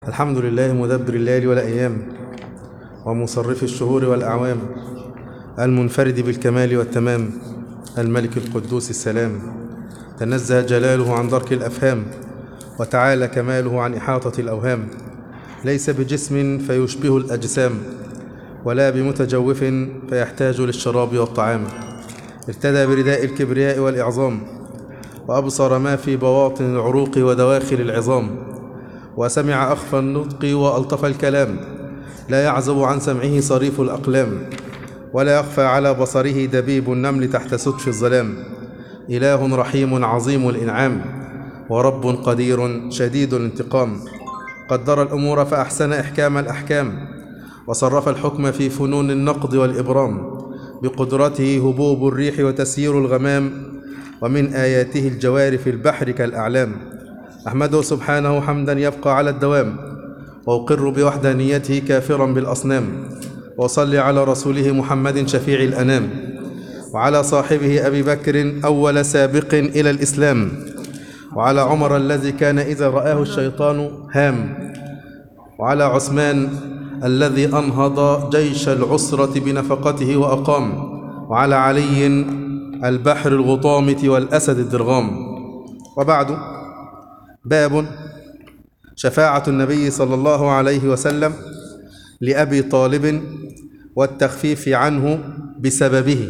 الحمد لله مدبر الليل والأيام ومصرف الشهور والأعوام المنفرد بالكمال والتمام الملك القدوس السلام تنزه جلاله عن درك الأفهام وتعالى كماله عن إحاطة الأوهام ليس بجسم فيشبه الأجسام ولا بمتجوف فيحتاج للشراب والطعام ارتدى برداء الكبرياء والإعظام وأبصر ما في بواطن العروق ودواخل العظام وسمع أخفى النطق وألطف الكلام لا يعزب عن سمعه صريف الأقلام ولا يخفى على بصره دبيب النمل تحت سدف الظلام إله رحيم عظيم الإنعام ورب قدير شديد الانتقام قدر الأمور فأحسن إحكام الأحكام وصرف الحكم في فنون النقد والإبرام بقدرته هبوب الريح وتسيير الغمام ومن آياته الجوار في البحر كالأعلام أحمده سبحانه حمدا يبقى على الدوام وأقر بوحدانيته كافرا بالأصنام وصلي على رسوله محمد شفيع الأنام وعلى صاحبه أبي بكر أول سابق إلى الإسلام وعلى عمر الذي كان إذا رآه الشيطان هام وعلى عثمان الذي أنهض جيش العسرة بنفقته وأقام وعلى علي البحر الغطامة والأسد الدرغام وبعد باب شفاعة النبي صلى الله عليه وسلم لأبي طالب والتخفيف عنه بسببه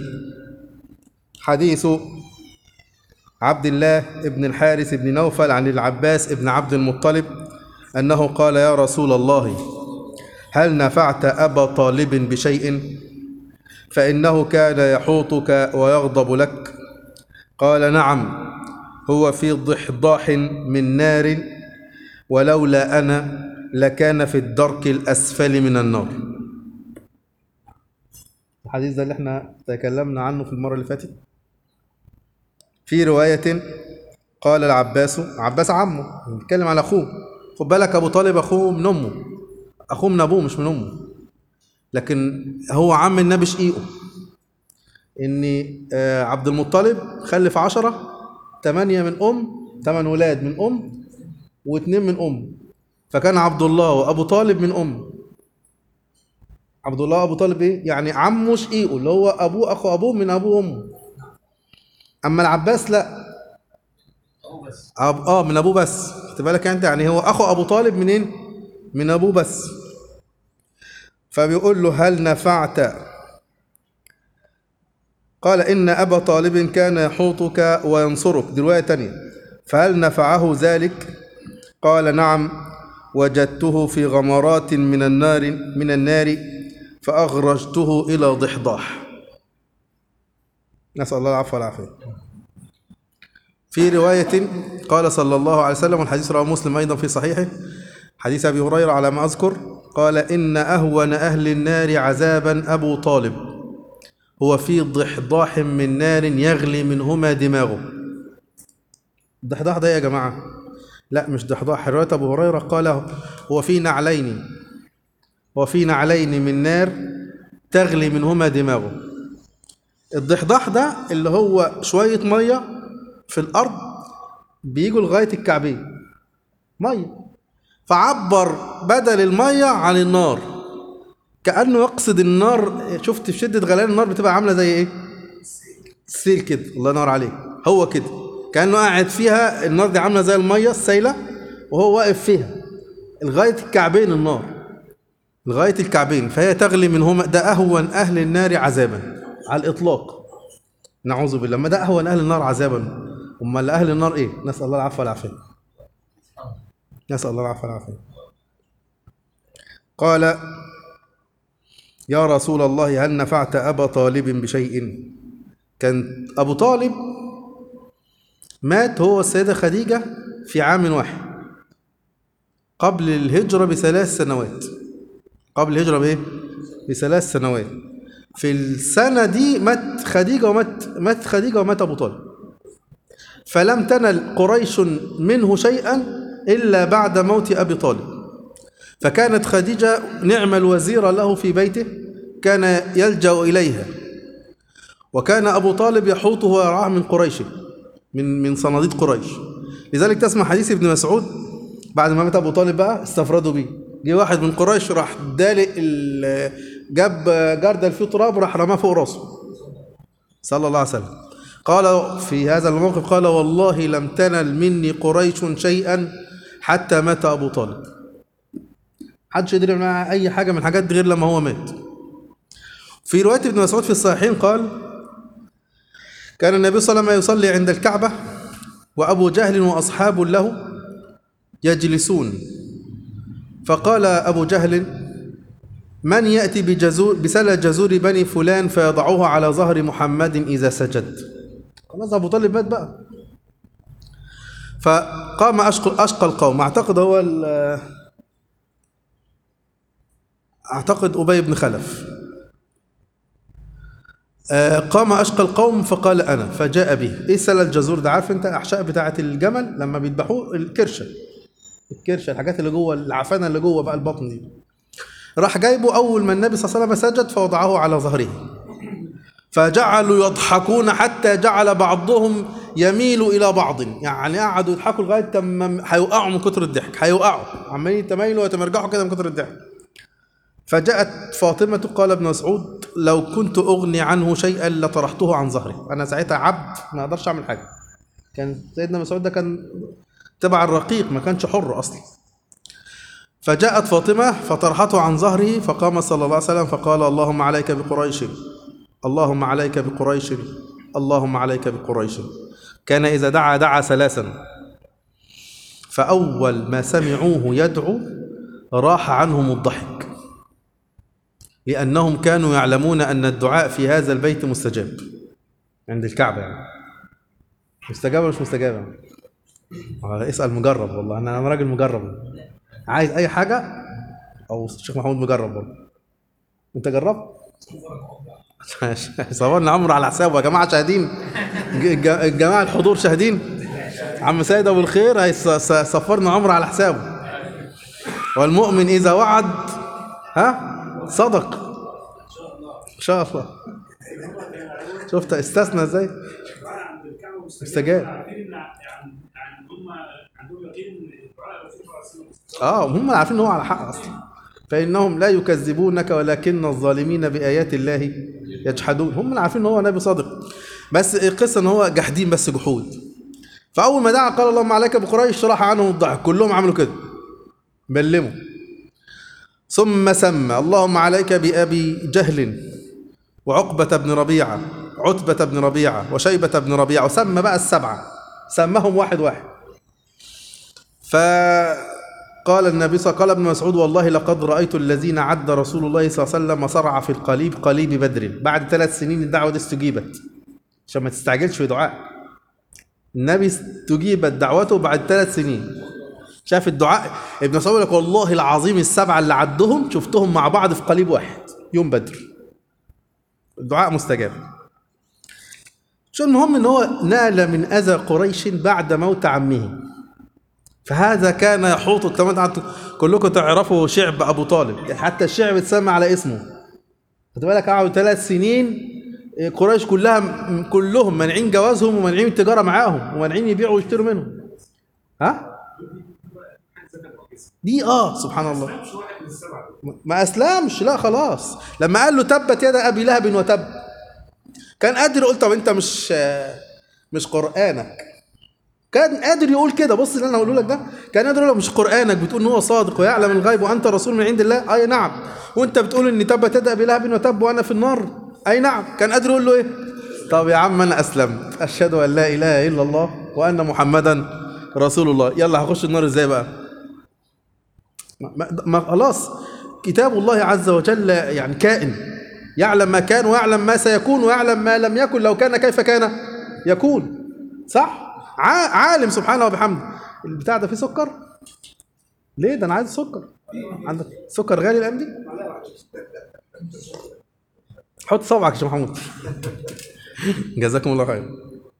حديث عبد الله بن الحارث بن نوفل عن العباس بن عبد المطلب أنه قال يا رسول الله هل نفعت أبا طالب بشيء فإنه كان يحوطك ويغضب لك قال نعم هو في ضحضاح من نار ولولا أنا لكان في الدرك الأسفل من النار الحديث ده اللي احنا تكلمنا عنه في المرة اللي فاتت في رواية قال العباس عباس عمه بيتكلم على أخوه خد بالك أبو طالب أخوه من أمه أخوه من أبوه مش من أمه لكن هو عم النبي شقيقه إن عبد المطلب خلف عشرة تمانية من أم تمن ولاد من أم واتنين من أم فكان عبد الله وأبو طالب من أم عبد الله وأبو طالب إيه؟ يعني عمه شقيقه اللي هو أبوه أخو أبوه من أبوه وأمه أما العباس لا أب... آه من أبوه بس خد بالك أنت يعني هو أخو أبو طالب منين؟ من أبوه بس فبيقول له هل نفعت قال إن أبا طالب كان يحوطك وينصرك دي رواية تانية فهل نفعه ذلك قال نعم وجدته في غمرات من النار من النار فأغرجته إلى ضحضاح نسأل الله العفو والعافية في رواية قال صلى الله عليه وسلم والحديث رواه مسلم أيضا في صحيحه حديث أبي هريرة على ما أذكر قال إن أهون أهل النار عذابا أبو طالب هو في ضحضاح من نار يغلي منهما دماغه الضحضاح ده يا جماعة لا مش ضحضاح رواية أبو هريرة قال هو في نعلين هو في نعلين من نار تغلي منهما دماغه الضحضاح ده اللي هو شوية مية في الأرض بيجوا لغاية الكعبين مية فعبر بدل المية عن النار كأنه يقصد النار شفت في شدة غليان النار بتبقى عاملة زي ايه السيل كده الله ينور عليك هو كده كأنه قاعد فيها النار دي عاملة زي المية السايلة وهو واقف فيها لغاية الكعبين النار لغاية الكعبين فهي تغلي منهما ده أهون أهل النار عذابا على الإطلاق نعوذ بالله ما ده أهون أهل النار عذابا أمال أهل النار إيه نسأل الله العفو والعافية نسأل الله العفو والعافية قال يا رسول الله هل نفعت أبا طالب بشيء كان أبو طالب مات هو السيدة خديجة في عام واحد قبل الهجرة بثلاث سنوات قبل الهجرة بإيه؟ بثلاث سنوات في السنة دي مات خديجة ومات مات خديجة ومات أبو طالب فلم تنل قريش منه شيئا إلا بعد موت أبي طالب فكانت خديجة نعم الوزير له في بيته كان يلجأ إليها وكان أبو طالب يحوطه ويرعاه من قريش من من صناديد قريش لذلك تسمع حديث ابن مسعود بعد ما مات ابو طالب بقى استفردوا بيه جه واحد من قريش راح دالق ال- جاب جردل فيه تراب راح رماه فوق راسه صلى الله عليه وسلم قال في هذا الموقف قال والله لم تنل مني قريش شيئا حتى مات ابو طالب محدش يدري معاه اي حاجه من الحاجات دي غير لما هو مات في روايه ابن مسعود في الصحيحين قال كان النبي صلى الله عليه وسلم يصلي عند الكعبه وابو جهل واصحاب له يجلسون فقال ابو جهل من ياتي بجزور بسل جزور بني فلان فيضعوه على ظهر محمد اذا سجد خلاص ابو طالب مات بقى فقام اشقى اشقى القوم اعتقد هو ال- اعتقد ابي بن خلف آه، قام اشقى القوم فقال انا فجاء به ايه سل الجزور ده عارف انت احشاء بتاعه الجمل لما بيذبحوه الكرشه الكرشه الحاجات اللي جوه العفانه اللي جوه بقى البطن دي راح جايبه اول ما النبي صلى الله عليه وسلم سجد فوضعه على ظهره فجعلوا يضحكون حتى جعل بعضهم يميل الى بعض يعني قعدوا يضحكوا لغايه ما هيوقعوا من كتر الضحك هيوقعوا عمالين يتمايلوا ويتمرجحوا كده من كتر الضحك فجاءت فاطمة قال ابن مسعود لو كنت أغني عنه شيئا لطرحته عن ظهري أنا ساعتها عبد ما أقدرش أعمل حاجة كان سيدنا مسعود ده كان تبع الرقيق ما كانش حر أصلا فجاءت فاطمة فطرحته عن ظهره فقام صلى الله عليه وسلم فقال اللهم عليك بقريش اللهم عليك بقريش اللهم عليك بقريش كان إذا دعا دعا ثلاثا فأول ما سمعوه يدعو راح عنهم الضحك لأنهم كانوا يعلمون أن الدعاء في هذا البيت مستجاب عند الكعبة يعني مستجاب ولا مش مستجاب يعني؟ آه، اسأل مجرب والله أنا أنا راجل مجرب عايز أي حاجة أو الشيخ محمود مجرب برضه أنت جربت؟ صورنا عمرو على حسابه يا جماعة شاهدين ج- ج- الجماعة الحضور شاهدين عم سيد أبو الخير هيصفرنا عمرو على حسابه والمؤمن إذا وعد ها صدق ان شاء الله شفت استثنى ازاي عند الكعبه استجاب. عارفين ان يعني يعني هم عندهم يقين ان الدعاء الرسول صلى الله عليه وسلم اه هم عارفين ان هو على حق اصلا فانهم لا يكذبونك ولكن الظالمين بايات الله يجحدون هم اللي عارفين ان هو نبي صادق بس القصه ان هو جاحدين بس جحود فاول ما دعا قال اللهم عليك بقريش راح عنهم الضحك كلهم عملوا كده بلموا ثم سمى اللهم عليك بأبي جهل وعقبة بن ربيعة عتبة بن ربيعة وشيبة بن ربيعة وسمى بقى السبعة سمهم واحد واحد فقال النبي صلى قال ابن مسعود والله لقد رأيت الذين عد رسول الله صلى الله عليه وسلم صرع في القليب قليب بدر بعد ثلاث سنين الدعوة دي استجيبت عشان ما تستعجلش في دعاء النبي استجيبت دعوته بعد ثلاث سنين شاف الدعاء ابن مسعود يقول لك والله العظيم السبعه اللي عدهم شفتهم مع بعض في قليب واحد يوم بدر الدعاء مستجاب شو المهم ان هو نال من اذى قريش بعد موت عمه فهذا كان يحوط طبعا انتوا كلكم تعرفوا شعب ابو طالب حتى الشعب اتسمى على اسمه خد بالك قعدوا ثلاث سنين قريش كلها كلهم مانعين جوازهم ومانعين التجاره معاهم ومانعين يبيعوا ويشتروا منهم ها دي اه سبحان الله مش واحد من السبعه ما اسلمش لا خلاص لما قال له تبت يد ابي لهب وتب كان قادر يقول طب انت مش مش قرانك كان قادر يقول كده بص اللي انا هقوله لك ده كان قادر يقول لك مش قرانك بتقول ان هو صادق ويعلم الغيب وانت رسول من عند الله اي نعم وانت بتقول ان تبت يد ابي لهب وتب وانا في النار اي نعم كان قادر يقول له ايه طب يا عم انا اسلمت اشهد ان لا اله الا الله وان محمدا رسول الله يلا هخش النار ازاي بقى ما, ما خلاص كتاب الله عز وجل يعني كائن يعلم ما كان ويعلم ما سيكون ويعلم ما لم يكن لو كان كيف كان يكون صح ع- عالم سبحانه وبحمده البتاع ده فيه سكر ليه ده انا عايز سكر عندك سكر غالي الايام دي حط صبعك يا شيخ محمود جزاكم الله خير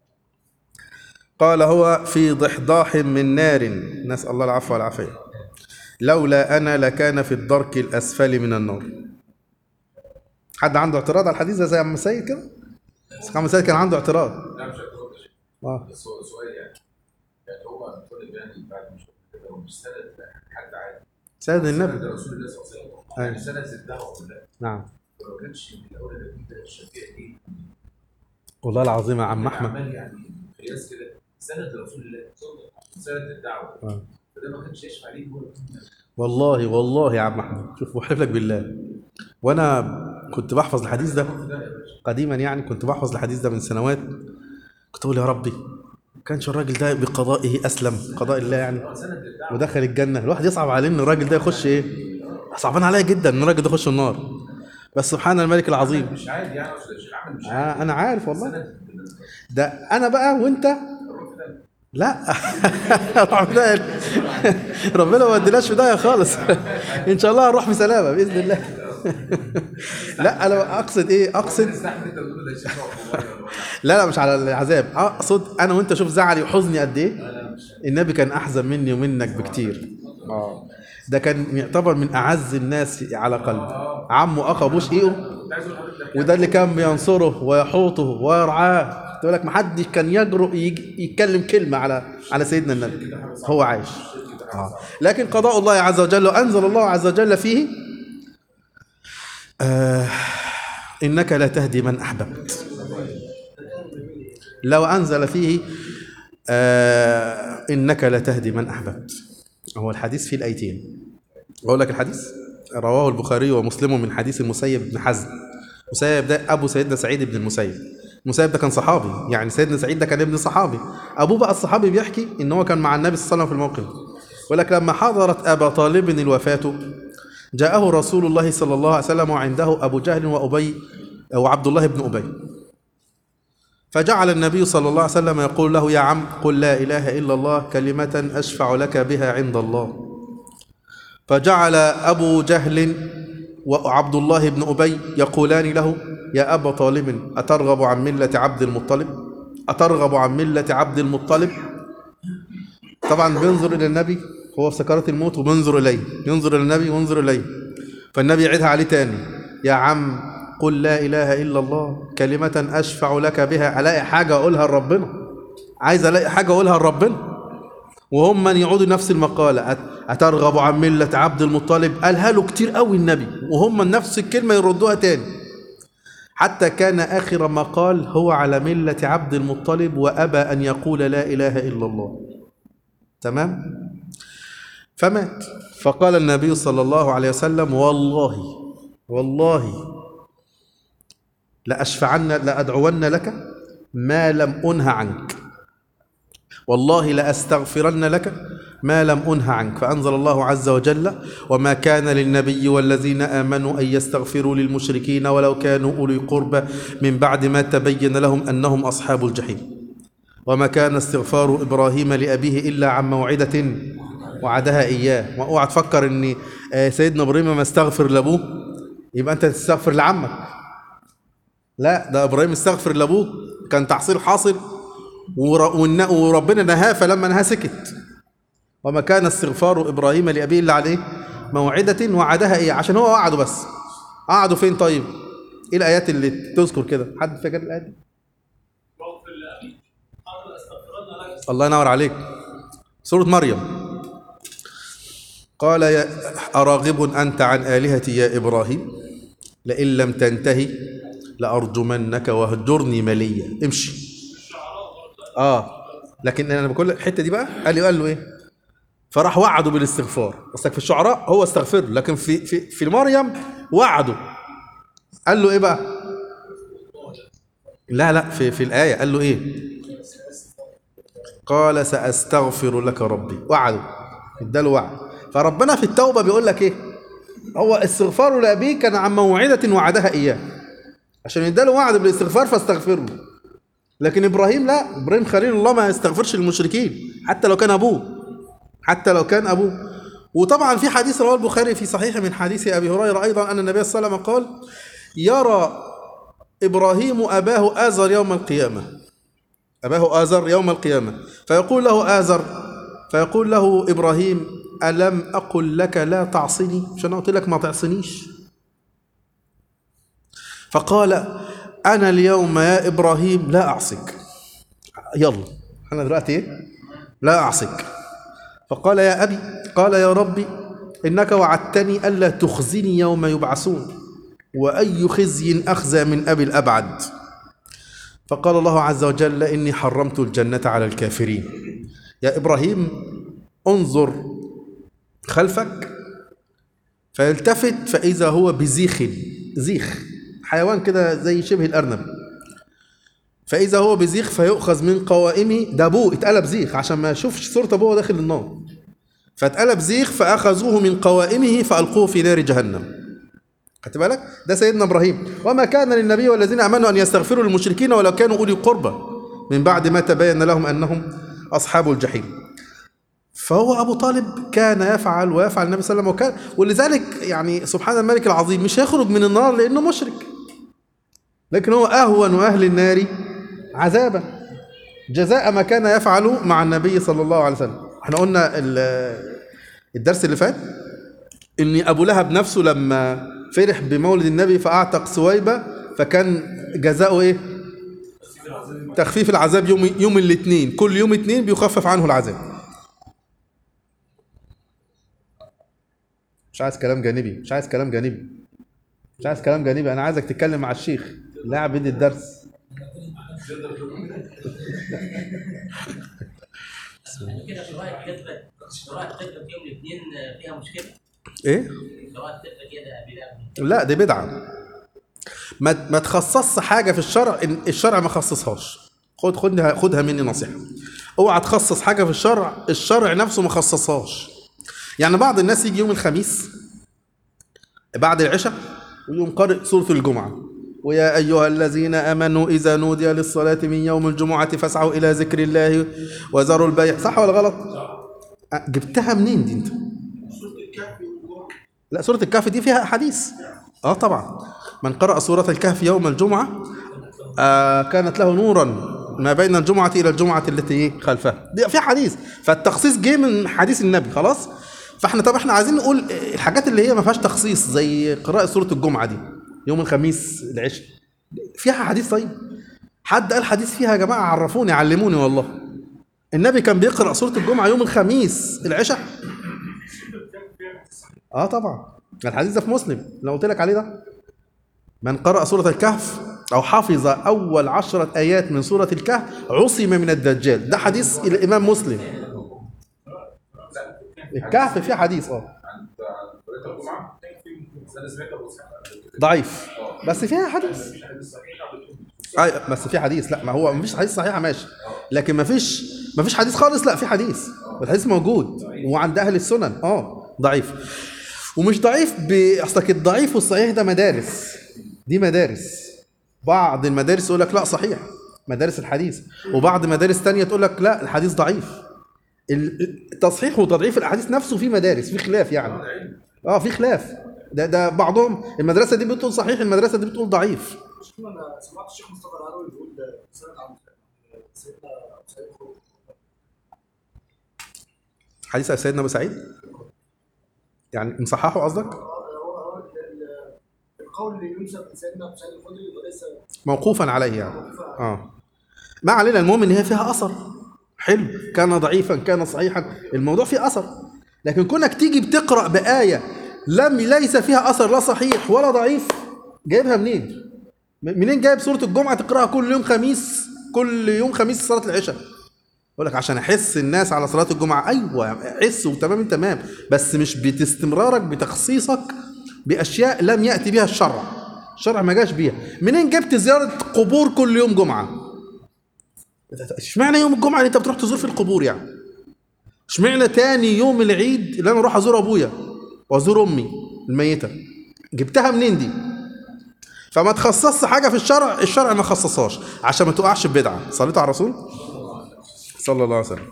قال هو في ضحضاح من نار نسأل الله العفو والعافية لولا أنا لكان في الدرك الأسفل من النار حد عنده اعتراض على الحديث ده زي عم سيد كده؟ بس عم سيد كان عنده اعتراض لا مش هتقول اه بس هو سؤال يعني يعني هو طالب يعني بعد مش كده هو مش سند حد عادي سند سند النبي رسول الله صلى الله عليه وسلم أيوة. يعني سند الدعوه كلها نعم فما كانش من الاول انك انت الشفيع دي والله العظيم يا عم احمد عمال يعني قياس كده سند رسول الله سند الدعوه آه. فده ما كانش يشفع ليه هو والله والله يا عم احمد شوف بحلف لك بالله وانا كنت بحفظ الحديث ده ده يا باشا قديما يعني كنت بحفظ الحديث ده من سنوات كنت اقول يا ربي كانش الراجل ده بقضائه اسلم قضاء الله يعني سند الدعوه ودخل الجنه الواحد يصعب عليه ان الراجل ده يخش ايه صعبان عليا جدا ان الراجل ده يخش النار بس سبحان الملك العظيم مش عادي يعني اصل الشيخ عامل مش عادي آه انا عارف والله سند ده انا بقى وانت لا روح في داهية. ربنا ما وديناش في داهيه خالص ان شاء الله هنروح بسلامه باذن الله لا انا اقصد ايه اقصد تستحمل انت بتقول ده الشيخ هو والله ولا- لا لا مش على العذاب اقصد انا وانت شوف زعلي وحزني قد ايه النبي كان احزن مني ومنك بكتير اه ده كان يعتبر من اعز الناس على قلبي عمه اخو ابوش ايه كنت عايز اقول لحضرتك وده اللي كان بينصره ويحوطه ويرعاه تقول لك محدش كان يجرؤ يج- يتكلم كلمه على على سيدنا النبي هو عايش آه. لكن قضاء الله عز وجل وانزل الله عز وجل فيه آه انك لا تهدي من احببت لو انزل فيه آه انك لا تهدي من احببت هو الحديث فيه الايتين اقول لك الحديث رواه البخاري ومسلم من حديث المسيب بن حزم المسيب ده ابو سيدنا سعيد بن المسيب المسيب ده كان صحابي يعني سيدنا سعيد ده كان ابن صحابي ابوه بقى الصحابي بيحكي ان هو كان مع النبي صلى الله عليه وسلم في الموقف يقول لك لما حضرت ابا طالب الوفاه جاءه رسول الله صلى الله عليه وسلم وعنده ابو جهل وابي وعبد الله بن ابي فجعل النبي صلى الله عليه وسلم يقول له يا عم قل لا اله الا الله كلمه اشفع لك بها عند الله فجعل أبو جهل وعبد الله بن أبي يقولان له يا أبا طالب أترغب عن ملة عبد المطلب أترغب عن ملة عبد المطلب طبعا بينظر إلى النبي هو في سكرات الموت وبينظر إليه ينظر إلى النبي وينظر إليه فالنبي يعيدها عليه تاني يا عم قل لا إله إلا الله كلمة أشفع لك بها ألاقي حاجة أقولها لربنا عايز ألاقي حاجة أقولها لربنا وهم من يعودوا نفس المقالة أت- أترغب عن ملة عبد المطلب قالها له كتير قوي النبي وهم نفس الكلمة يردوها تاني حتى كان آخر ما قال هو على ملة عبد المطلب وأبى أن يقول لا إله إلا الله تمام فمات فقال النبي صلى الله عليه وسلم والله والله لأشفعن لأدعون لك ما لم أنه عنك والله لأستغفرن لك ما لم أنه عنك فأنزل الله عز وجل وما كان للنبي والذين آمنوا أن يستغفروا للمشركين ولو كانوا أولي قربى من بعد ما تبين لهم أنهم أصحاب الجحيم وما كان استغفار إبراهيم لأبيه إلا عن موعدة وعدها إياه واوعى تفكر أن آه، سيدنا إبراهيم ما استغفر لأبوه يبقى أنت تستغفر لعمك لا ده إبراهيم استغفر لأبوه كان تحصيل حاصل ور- والن- وربنا نهاه فلما نهاه سكت وما كان استغفار ابراهيم لابيه الا عليه موعده وعدها ايه عشان هو وعده بس قعدوا فين طيب ايه الايات اللي تذكر كده حد فاكر الايات دي واغفر لأبي قال استغفرنا لك الله ينور عليك سوره مريم قال يا أراغب أنت عن آلهتي يا إبراهيم لئن لم تنتهي لأرجمنك واهجرني مليا امشي اه لكن انا بقول لك الحته دي بقى قال له قال له ايه فراح وعده بالاستغفار بس في الشعراء هو استغفر له لكن في في في مريم وعده قال له ايه بقى لا لا في في الايه قال له ايه قال ساستغفر لك ربي وعده اداله وعد فربنا في التوبه بيقول لك ايه هو استغفاره لابيه كان عن موعده وعدها اياه عشان اداله وعد بالاستغفار فاستغفر له لكن ابراهيم لا ابراهيم خليل الله ما يستغفرش للمشركين حتى لو كان ابوه حتى لو كان ابوه وطبعا في حديث رواه البخاري في صحيح من حديث ابي هريره ايضا ان النبي صلى الله عليه وسلم قال يرى ابراهيم اباه ازر يوم القيامه اباه ازر يوم القيامه فيقول له ازر فيقول له ابراهيم الم اقل لك لا تعصني عشان قلت لك ما تعصنيش فقال أنا اليوم يا إبراهيم لا أعصك يلا أنا دلوقتي إيه؟ لا أعصك فقال يا أبي قال يا ربي إنك وعدتني ألا تخزني يوم يبعثون وأي خزي أخزى من أبي الأبعد فقال الله عز وجل إني حرمت الجنة على الكافرين يا إبراهيم انظر خلفك فيلتفت فإذا هو بزيخ زيخ حيوان كده زي شبه الأرنب فإذا هو بزيخ فيؤخذ من قوائمه ده أبوه اتقلب زيخ عشان ما يشوفش صورة أبوه داخل النار فاتقلب زيخ فأخذوه من قوائمه فألقوه في نار جهنم خدت بالك ده سيدنا ابراهيم وما كان للنبي والذين امنوا ان يستغفروا للمشركين ولو كانوا اولي قربى من بعد ما تبين لهم انهم اصحاب الجحيم فهو ابو طالب كان يفعل ويفعل النبي صلى الله عليه وسلم وكان ولذلك يعني سبحان الملك العظيم مش هيخرج من النار لانه مشرك لكن هو اهون اهل النار عذابا جزاء ما كان يفعل مع النبي صلى الله عليه وسلم احنا قلنا ال- الدرس اللي فات ان ابو لهب نفسه لما فرح بمولد النبي فاعتق سويبه فكان جزاؤه ايه تخفيف العذاب يوم يوم الاثنين كل يوم اثنين بيخفف عنه العذاب مش عايز كلام جانبي مش عايز كلام جانبي مش عايز كلام جانبي انا عايزك تتكلم مع الشيخ لاعب بيدي الدرس كده قراءة كتبة قراءة كتبة يوم الاثنين فيها مشكلة ايه قراءة كتبة كده بلا لا دي بدعة ما ما تخصصش حاجة في الشرع إن الشرع ما خصصهاش خد خدها خدها مني نصيحة اوعى تخصص حاجة في الشرع الشرع نفسه ما خصصهاش يعني بعض الناس يجي يوم الخميس بعد العشاء ويقوم قارئ سورة الجمعة ويا أيها الذين آمنوا إذا نودي للصلاة من يوم الجمعة فاسعوا إلى ذكر الله وذروا البيع صح ولا غلط؟ أه، جبتها منين دي أنت؟ لا سورة الكهف دي فيها أحاديث اه طبعا من قرأ سورة الكهف يوم الجمعة آه كانت له نورا ما بين الجمعة إلى الجمعة التي إيه خلفها دي في حديث فالتخصيص جه من حديث النبي خلاص فاحنا طب احنا عايزين نقول الحاجات اللي هي ما فيهاش تخصيص زي قراءة سورة الجمعة دي يوم الخميس العشاء فيها حديث طيب حد قال حديث فيها يا جماعة عرفوني علموني والله النبي كان بيقرأ سورة الجمعة يوم الخميس العشاء اه طبعا الحديث ده في مسلم لو قلت لك عليه ده من قرأ سورة الكهف أو حفظ أول عشرة آيات من سورة الكهف عصم من الدجال ده حديث الإمام مسلم الكهف فيه حديث اه عند طريقة الجمعة أنا سمعت أبو إسحاق ضعيف بس فيها حديث أي بس في حديث لا ما هو مفيش حديث صحيحه ماشي لكن مفيش مفيش حديث خالص لا في حديث والحديث موجود وعند اهل السنن اه ضعيف ومش ضعيف ب... اصلك الضعيف والصحيح ده مدارس دي مدارس بعض المدارس يقول لك لا صحيح مدارس الحديث وبعض مدارس تانية تقول لك لا الحديث ضعيف التصحيح وتضعيف الاحاديث نفسه في مدارس في خلاف يعني اه في خلاف ده ده بعضهم المدرسه دي بتقول صحيح المدرسه دي بتقول ضعيف شوف انا سمعت الشيخ مصطفى العلوي بيقول سند عن سيدنا سيد الخروج حديث سيدنا ابو سعيد يعني مصححه قصدك هو هو ال- ال- القول اللي ينسب لسيدنا ابو سعيد الخدري وليس موقوفا عليه يعني اه ما علينا المهم ان هي فيها اثر حلو كان ضعيفا كان صحيحا الموضوع فيه اثر لكن كونك تيجي بتقرا بايه لم ليس فيها اثر لا صحيح ولا ضعيف جايبها منين م- منين جايب سوره الجمعه تقراها كل يوم خميس كل يوم خميس صلاه العشاء يقول لك عشان احس الناس على صلاه الجمعه ايوه حس وتمام تمام بس مش باستمرارك بتخصيصك باشياء لم ياتي بها الشرع الشرع ما جاش بيها منين جبت زياره قبور كل يوم جمعه اشمعنى يوم الجمعه اللي انت بتروح تزور في القبور يعني اشمعنى تاني يوم العيد اللي انا اروح ازور ابويا وازور امي الميته جبتها منين دي فما تخصصش حاجه في الشرع الشرع ما خصصهاش عشان ما تقعش في بدعه صليت على الرسول صلى الله عليه وسلم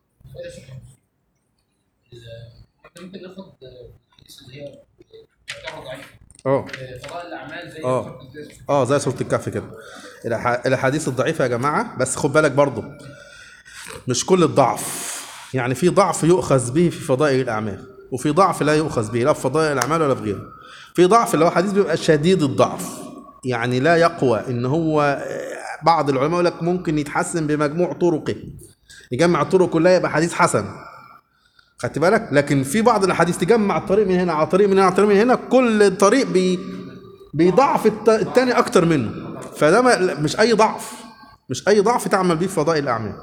ممكن ناخد الحديث اللي هي تعتبر ضعيفة اه فضائل الأعمال زي آه. سورة الجزء. اه زي سوره الكهف كده الأح- الاحاديث الضعيفه يا جماعه بس خد بالك برضو مش كل الضعف يعني في ضعف يؤخذ به في فضائل الاعمال وفي ضعف لا يؤخذ به لا في فضائل الاعمال ولا في غيره في ضعف اللي هو حديث بيبقى شديد الضعف يعني لا يقوى ان هو آه، بعض العلماء يقول لك ممكن يتحسن بمجموع طرقه يجمع الطرق كلها يبقى حديث حسن خدت بالك لكن في بعض الاحاديث تجمع الطريق من هنا على طريق من هنا على طريق من هنا كل طريق بي بيضعف الت- التاني اكتر منه فده ما- مش اي ضعف مش اي ضعف تعمل بيه في فضائل الاعمال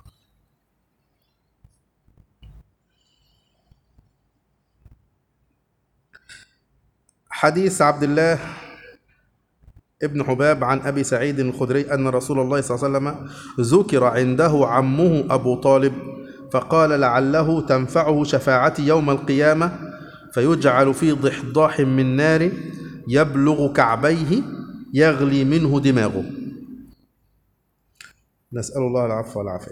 حديث عبد الله ابن حباب عن ابي سعيد الخدري ان رسول الله صلى الله عليه وسلم ذكر عنده عمه ابو طالب فقال لعله تنفعه شفاعتي يوم القيامه فيجعل في ضحضاح من نار يبلغ كعبيه يغلي منه دماغه نسال الله العفو والعافيه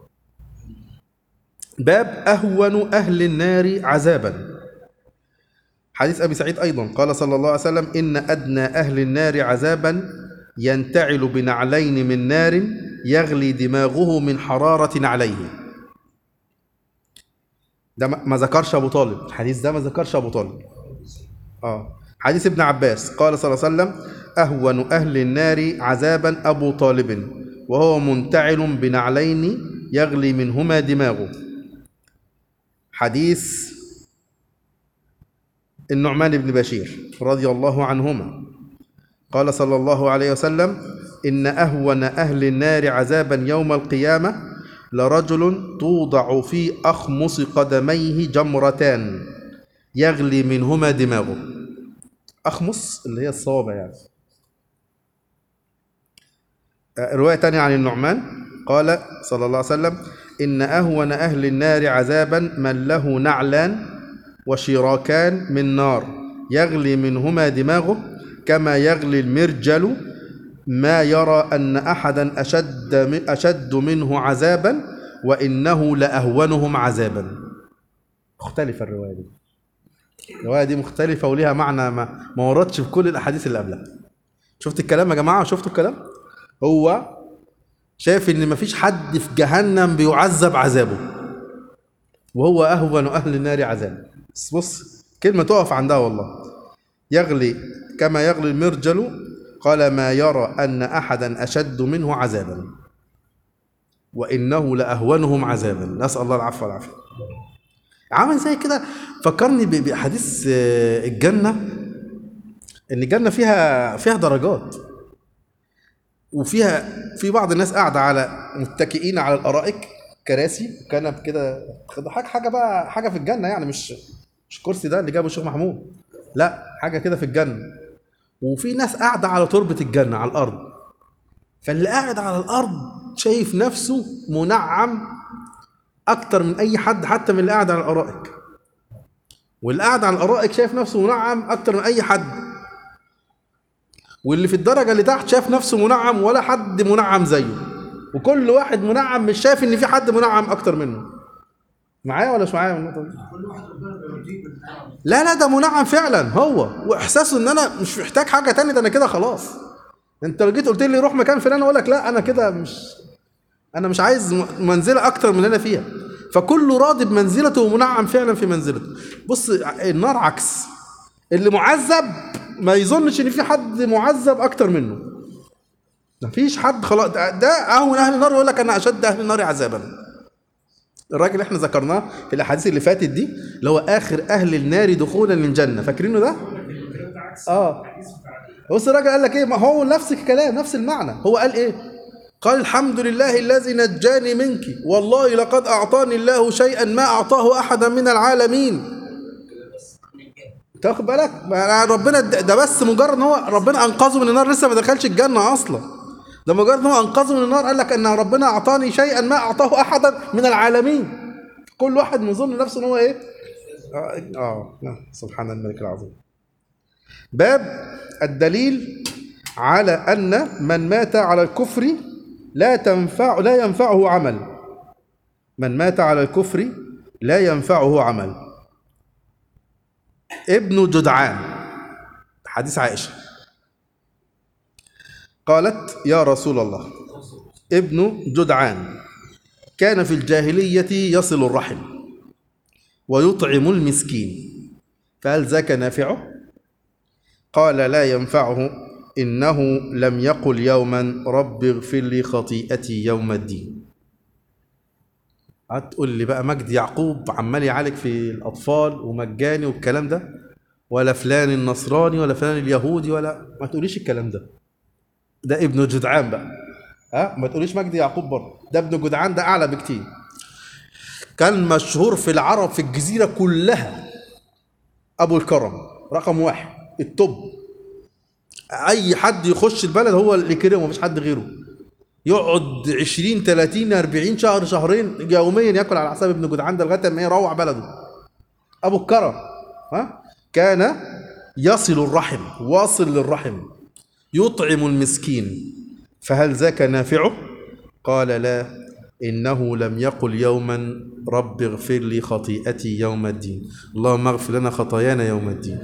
باب اهون اهل النار عذابا حديث أبي سعيد أيضا قال صلى الله عليه وسلم إن أدنى أهل النار عذابا ينتعل بنعلين من نار يغلي دماغه من حرارة عليه ده ما ما ذكرش أبو طالب الحديث ده ما ذكرش أبو طالب آه حديث ابن عباس قال صلى الله عليه وسلم أهون أهل النار عذابا أبو طالب وهو منتعل بنعلين يغلي منهما دماغه حديث النعمان بن بشير رضي الله عنهما قال صلى الله عليه وسلم إن أهون أهل النار عذابا يوم القيامة لرجل توضع في أخمص قدميه جمرتان يغلي منهما دماغه أخمص اللي هي الصوابع يعني آه، رواية تانية عن النعمان قال صلى الله عليه وسلم إن أهون أهل النار عذابا من له نعلان وشراكان من نار يغلي منهما دماغه كما يغلي المرجل ما يرى أن أحدا أشد, أشد منه عذابا وإنه لأهونهم عذابا مختلفة الرواية دي الرواية دي مختلفة وليها معنى ما, ما وردش في كل الأحاديث اللي قبلها شفت الكلام يا جماعة شفتوا الكلام هو شايف ان مفيش حد في جهنم بيعذب عذابه وهو اهون اهل النار عذابا بس بص كلمه تقف عندها والله يغلي كما يغلي المرجل قال ما يرى ان احدا اشد منه عذابا وانه لاهونهم عذابا نسال الله العفو والعافيه عامل زي كده فكرني ب- باحاديث آه، الجنه ان الجنه فيها فيها درجات وفيها في بعض الناس قاعده على متكئين على الارائك كراسي كنب كده حاجه حاجه بقى حاجه في الجنه يعني مش مش الكرسي ده اللي جابه الشيخ محمود لا حاجه كده في الجنه وفي ناس قاعده على تربه الجنه على الارض فاللي قاعد على الارض شايف نفسه منعم اكتر من اي حد حتى من اللي قاعد على الارائك واللي قاعد على الارائك شايف نفسه منعم اكتر من اي حد واللي في الدرجه اللي تحت شايف نفسه منعم ولا حد منعم زيه وكل واحد منعم مش شايف ان في حد منعم اكتر منه معايا ولا مش معايا من النقطه دي كل واحد ربنا بيرضيه بالنعم لا لا ده منعم فعلا هو واحساسه ان انا مش محتاج حاجه تانية ده انا كده خلاص انت لو جيت قلت لي روح مكان فلان اقول لك لا انا كده مش انا مش عايز م- منزله اكتر من اللي انا فيها فكله راضي بمنزلته ومنعم فعلا في منزلته بص النار عكس اللي معذب ما يظنش ان في حد معذب اكتر منه مفيش حد خلاص ده, ده اهون اهل النار يقول لك انا اشد اهل النار عذابا الراجل اللي احنا ذكرناه في الاحاديث اللي فاتت دي اللي هو اخر اهل النار دخولا للجنه فاكرينه ده اه بص الراجل قال لك ايه ما هو نفس الكلام نفس المعنى هو قال ايه قال الحمد لله الذي نجاني منك والله لقد اعطاني الله شيئا ما اعطاه احدا من العالمين تاخد بالك ما أنا ربنا د- ده بس مجرد ان هو ربنا انقذه من النار لسه ما دخلش الجنه اصلا ده مجرد ان هو انقذه من النار قال لك ان ربنا اعطاني شيئا ما اعطاه احدا من العالمين كل واحد مظن نفسه ان هو ايه اه, آه. آه. سبحان الملك العظيم باب الدليل على ان من مات على الكفر لا تنفع لا ينفعه عمل من مات على الكفر لا ينفعه عمل ابن جدعان حديث عائشة قالت يا رسول الله ابن جدعان كان في الجاهلية يصل الرحم ويطعم المسكين فهل ذاك نافعه؟ قال لا ينفعه إنه لم يقل يوما رب اغفر لي خطيئتي يوم الدين هتقول لي بقى مجدي يعقوب عمال يعالج في الاطفال ومجاني والكلام ده ولا فلان النصراني ولا فلان اليهودي ولا ما تقوليش الكلام ده ده ابن جدعان بقى ها ما تقوليش مجدي يعقوب برضه ده ابن جدعان ده اعلى بكتير كان مشهور في العرب في الجزيره كلها ابو الكرم رقم واحد التوب اي حد يخش البلد هو اللي كرمه مفيش حد غيره يقعد 20 30 40 شهر شهرين يوميا ياكل على حساب ابن جدعان ده لغايه ما يروح بلده ابو الكرم ها كان يصل الرحم واصل للرحم يطعم المسكين فهل ذاك نافعه قال لا انه لم يقل يوما رب اغفر لي خطيئتي يوم الدين اللهم اغفر لنا خطايانا يوم الدين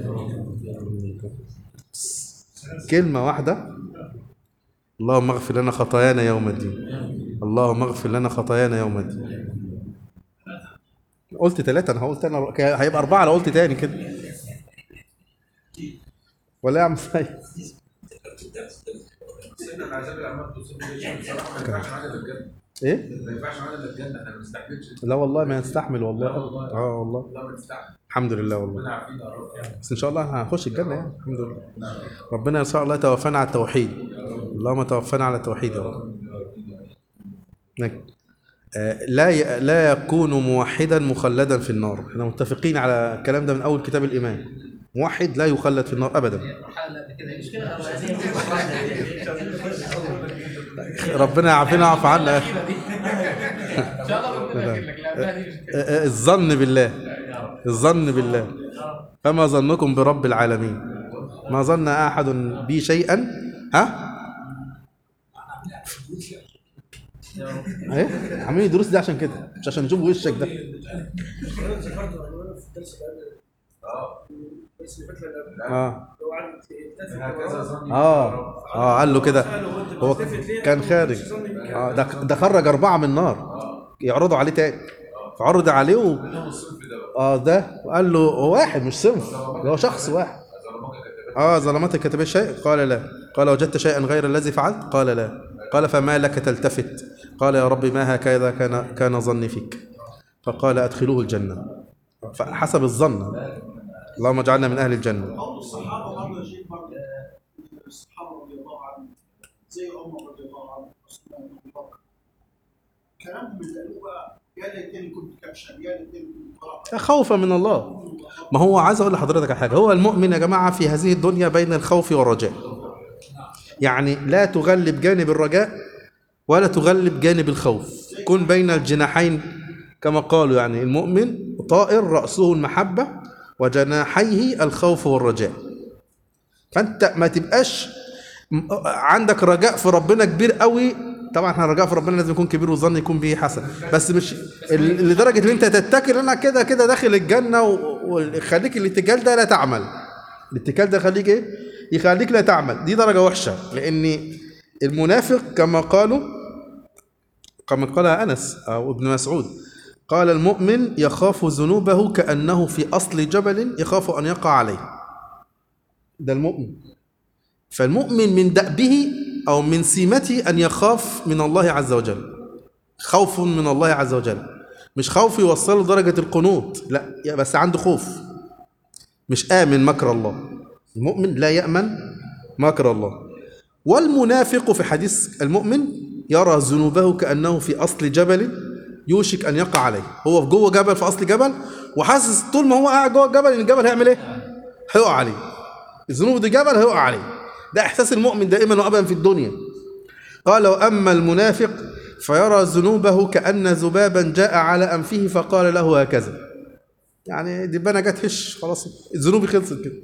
كلمه واحده اللهم اغفر لنا خطايانا يوم الدين اللهم اغفر لنا خطايانا يوم الدين قلت ثلاثة أنا قلت أنا هيبقى أربعة لو قلت تاني كده ولا يا عم سيد سيدنا العذاب الاعمال توصل ليه بصراحه ما ينفعش معانا للجنه إيه؟ ما ينفعش معانا للجنه احنا ما نستحملش لا والله ما يستحمل والله لا والله. اه والله والله ما نستحمل الحمد لله والله ربنا عارفين يا رب يعني بس ان شاء الله هنخش الجنه يعني الحمد لله ربنا ان شاء الله توفانا على التوحيد اللهم توفانا على التوحيد يا رب نك- آه، لا ي- لا يكون موحدا مخلدا في النار احنا متفقين على الكلام ده من اول كتاب الايمان موحد لا يخلد في النار ابدا المرحله اللي كده مش كده ربنا يعافينا ويعفو عنا ان شاء الله ربنا يغفر لك لا قبلها دي مش كده. آه، آه، الظن بالله الظن بالله فما ظنكم برب العالمين ما ظن احد بي شيئا ها ايه عاملين دروس دي عشان كده مش عشان نشوف وشك ده انا ذكرت وانا في الدرس اللي قبل اه الدرس اللي فات اللي قبل اه لو قعد يلتفت هكذا وراه. ظني اه اه قال له كده هو كان خارج اه ده ده خرج اربعه من النار يعرضوا عليه تاني فعرض عليه و... منهم الصنف ده بقى اه ده وقال له هو واحد مش صنف ده هو شخص واحد ظلمك كتبت اه ظلمتك كتب شيء قال لا قال وجدت شيئا غير الذي فعلت قال لا قال فما لك تلتفت قال يا رب ما هكذا كان كان ظني فيك فقال ادخلوه الجنه فحسب الظن اللهم اجعلنا من اهل الجنه قول الصحابه برضه يا شيخ برضه الصحابه رضي الله عنهم زي عمر رضي الله عنه عثمان بن بكر كلامهم اللي قالوه بقى يا ليتني كنت كبشا يا ليتني كنت طرقا خوفا من الله ما هو عايز اقول لحضرتك على حاجه هو المؤمن يا جماعه في هذه الدنيا بين الخوف والرجاء يعني لا تغلب جانب الرجاء ولا تغلب جانب الخوف كن بين الجناحين كما قالوا يعني المؤمن طائر رأسه المحبة وجناحيه الخوف والرجاء فانت ما تبقاش م- عندك رجاء في ربنا كبير قوي طبعا احنا الرجاء في ربنا لازم يكون كبير والظن يكون به حسن بس مش ال- لدرجه ان انت تتكل انا كده كده داخل الجنه و- ويخليك الاتكال ده لا تعمل الاتكال ده يخليك ايه يخليك لا تعمل دي درجه وحشه لان المنافق كما قالوا كما قال انس او ابن مسعود قال المؤمن يخاف ذنوبه كانه في اصل جبل يخاف ان يقع عليه ده المؤمن فالمؤمن من دأبه أو من سمته أن يخاف من الله عز وجل خوف من الله عز وجل مش خوف يوصله لدرجة القنوط لا يا بس عنده خوف مش آمن مكر الله المؤمن لا يأمن مكر الله والمنافق في حديث المؤمن يرى ذنوبه كأنه في أصل جبل يوشك أن يقع عليه هو في جوه جبل في أصل جبل وحاسس طول ما هو قاعد جوه الجبل إن الجبل هيعمل إيه؟ هيقع عليه الذنوب دي جبل هيقع عليه ده احساس المؤمن دائما وابدا في الدنيا قال واما المنافق فيرى ذنوبه كان ذبابا جاء على انفه فقال له هكذا يعني دبانه جت هش خلاص ذنوبي خلصت كده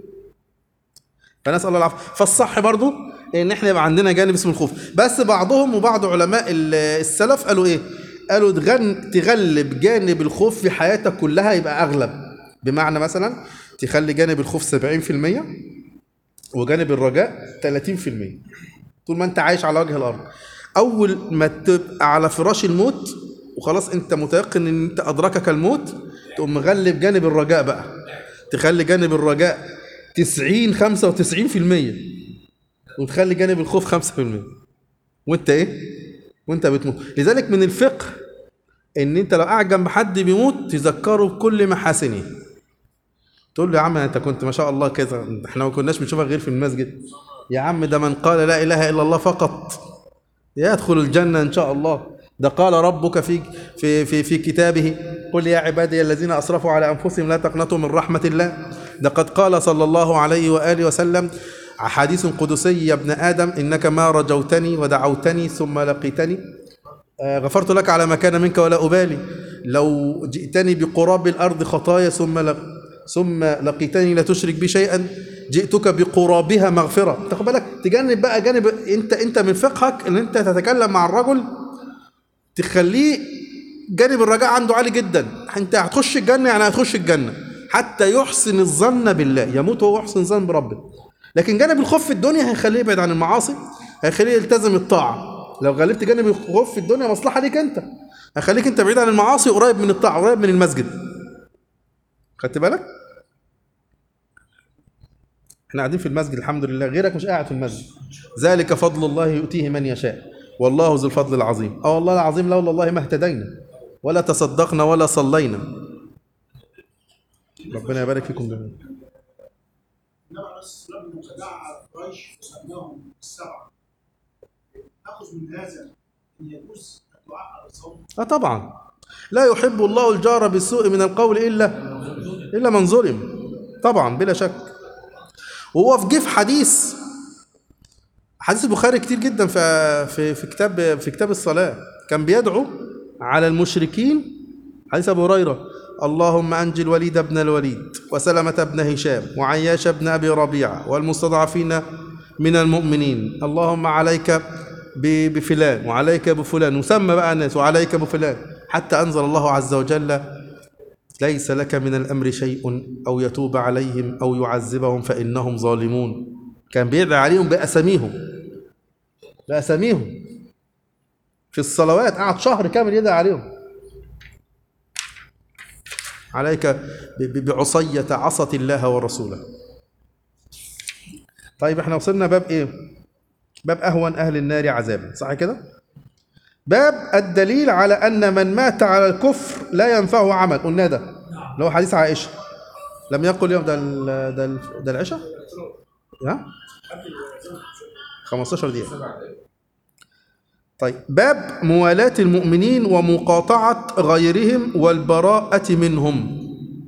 فنسال الله العافيه فالصح برضو ان احنا يبقى عندنا جانب اسمه الخوف بس بعضهم وبعض علماء ال- السلف قالوا ايه قالوا تغن تغلب جانب الخوف في حياتك كلها يبقى اغلب بمعنى مثلا تخلي جانب الخوف 70% وجانب الرجاء 30% طول ما انت عايش على وجه الارض اول ما تبقى على فراش الموت وخلاص انت متيقن ان انت ادركك الموت تقوم مغلب جانب الرجاء بقى تخلي جانب الرجاء 90 95% وتخلي جانب الخوف 5% وانت ايه وانت بتموت لذلك من الفقه ان انت لو قاعد جنب حد بيموت تذكره بكل محاسنه تقول له يا عم انت كنت ما شاء الله كذا احنا ما كناش بنشوفك غير في المسجد يا عم ده من قال لا اله الا الله فقط يدخل الجنه ان شاء الله ده قال ربك في في في في كتابه قل يا عبادي الذين اسرفوا على انفسهم لا تقنطوا من رحمه الله ده قد قال صلى الله عليه واله وسلم حديث قدسي يا ابن ادم انك ما رجوتني ودعوتني ثم لقيتني آه، غفرت لك على ما كان منك ولا أبالي لو جئتني بقراب الأرض خطايا ثم لق... ثم لقيتني لا تشرك بي شيئا جئتك بقرابها مغفرة تاخد بالك تجنب بقى جانب انت انت من فقهك ان انت تتكلم مع الرجل تخليه جانب الرجاء عنده عالي جدا انت هتخش الجنة يعني هتخش الجنة حتى يحسن الظن بالله يموت وهو يحسن الظن بربه لكن جانب الخوف في الدنيا هيخليه يبعد عن المعاصي هيخليه يلتزم الطاعة لو غلبت جانب الخوف في الدنيا مصلحة ليك انت هيخليك انت بعيد عن المعاصي قريب من الطاعة قريب من المسجد خدت بالك احنا قاعدين في المسجد الحمد لله غيرك مش قاعد في المسجد ذلك فضل الله يؤتيه من يشاء والله ذو الفضل العظيم اه والله العظيم لولا الله ما اهتدينا ولا تصدقنا ولا صلينا ربنا يبارك فيكم جميعا النبي عليه الصلاه والسلام لما دعا قريش وسماهم السبعه ناخذ من هذا ان يجوز الدعاء على الصوم اه طبعا لا يحب الله الجار بالسوء من القول الا الا من ظلم طبعا بلا شك وهو في جه في حديث حديث البخاري كتير جدا في في في كتاب في كتاب الصلاه كان بيدعو على المشركين حديث ابو هريره اللهم انجي الوليد بن الوليد وسلمة بن هشام وعياش بن ابي ربيعه والمستضعفين من المؤمنين اللهم عليك ب- بفلان وعليك بفلان وسمى بقى الناس وعليك بفلان حتى انزل الله عز وجل ليس لك من الامر شيء او يتوب عليهم او يعذبهم فانهم ظالمون كان بيدعي عليهم باساميهم باساميهم في الصلوات قعد شهر كامل يدعي عليهم عليك ب- ب- بعصية عصت الله ورسوله طيب احنا وصلنا باب ايه باب اهون اهل النار عذابا صح كده باب الدليل على ان من مات على الكفر لا ينفعه عمل قلنا ده اللي هو حديث عائشه لم يقل يوم ده ال- ده ال- ده العشاء ها 15 دقيقه طيب باب موالاة المؤمنين ومقاطعة غيرهم والبراءة منهم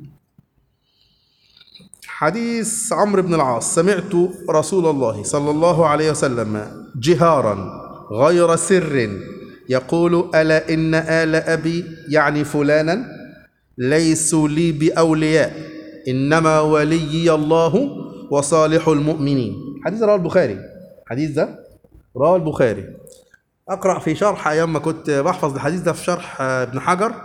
حديث عمرو بن العاص سمعت رسول الله صلى الله عليه وسلم جهارا غير سر يقول ألا إن آل أبي يعني فلانا ليسوا لي بأولياء إنما وليي الله وصالح المؤمنين حديث رواه البخاري حديث ده رواه البخاري اقرا في شرح ايام ما كنت بحفظ الحديث ده في شرح آه، ابن حجر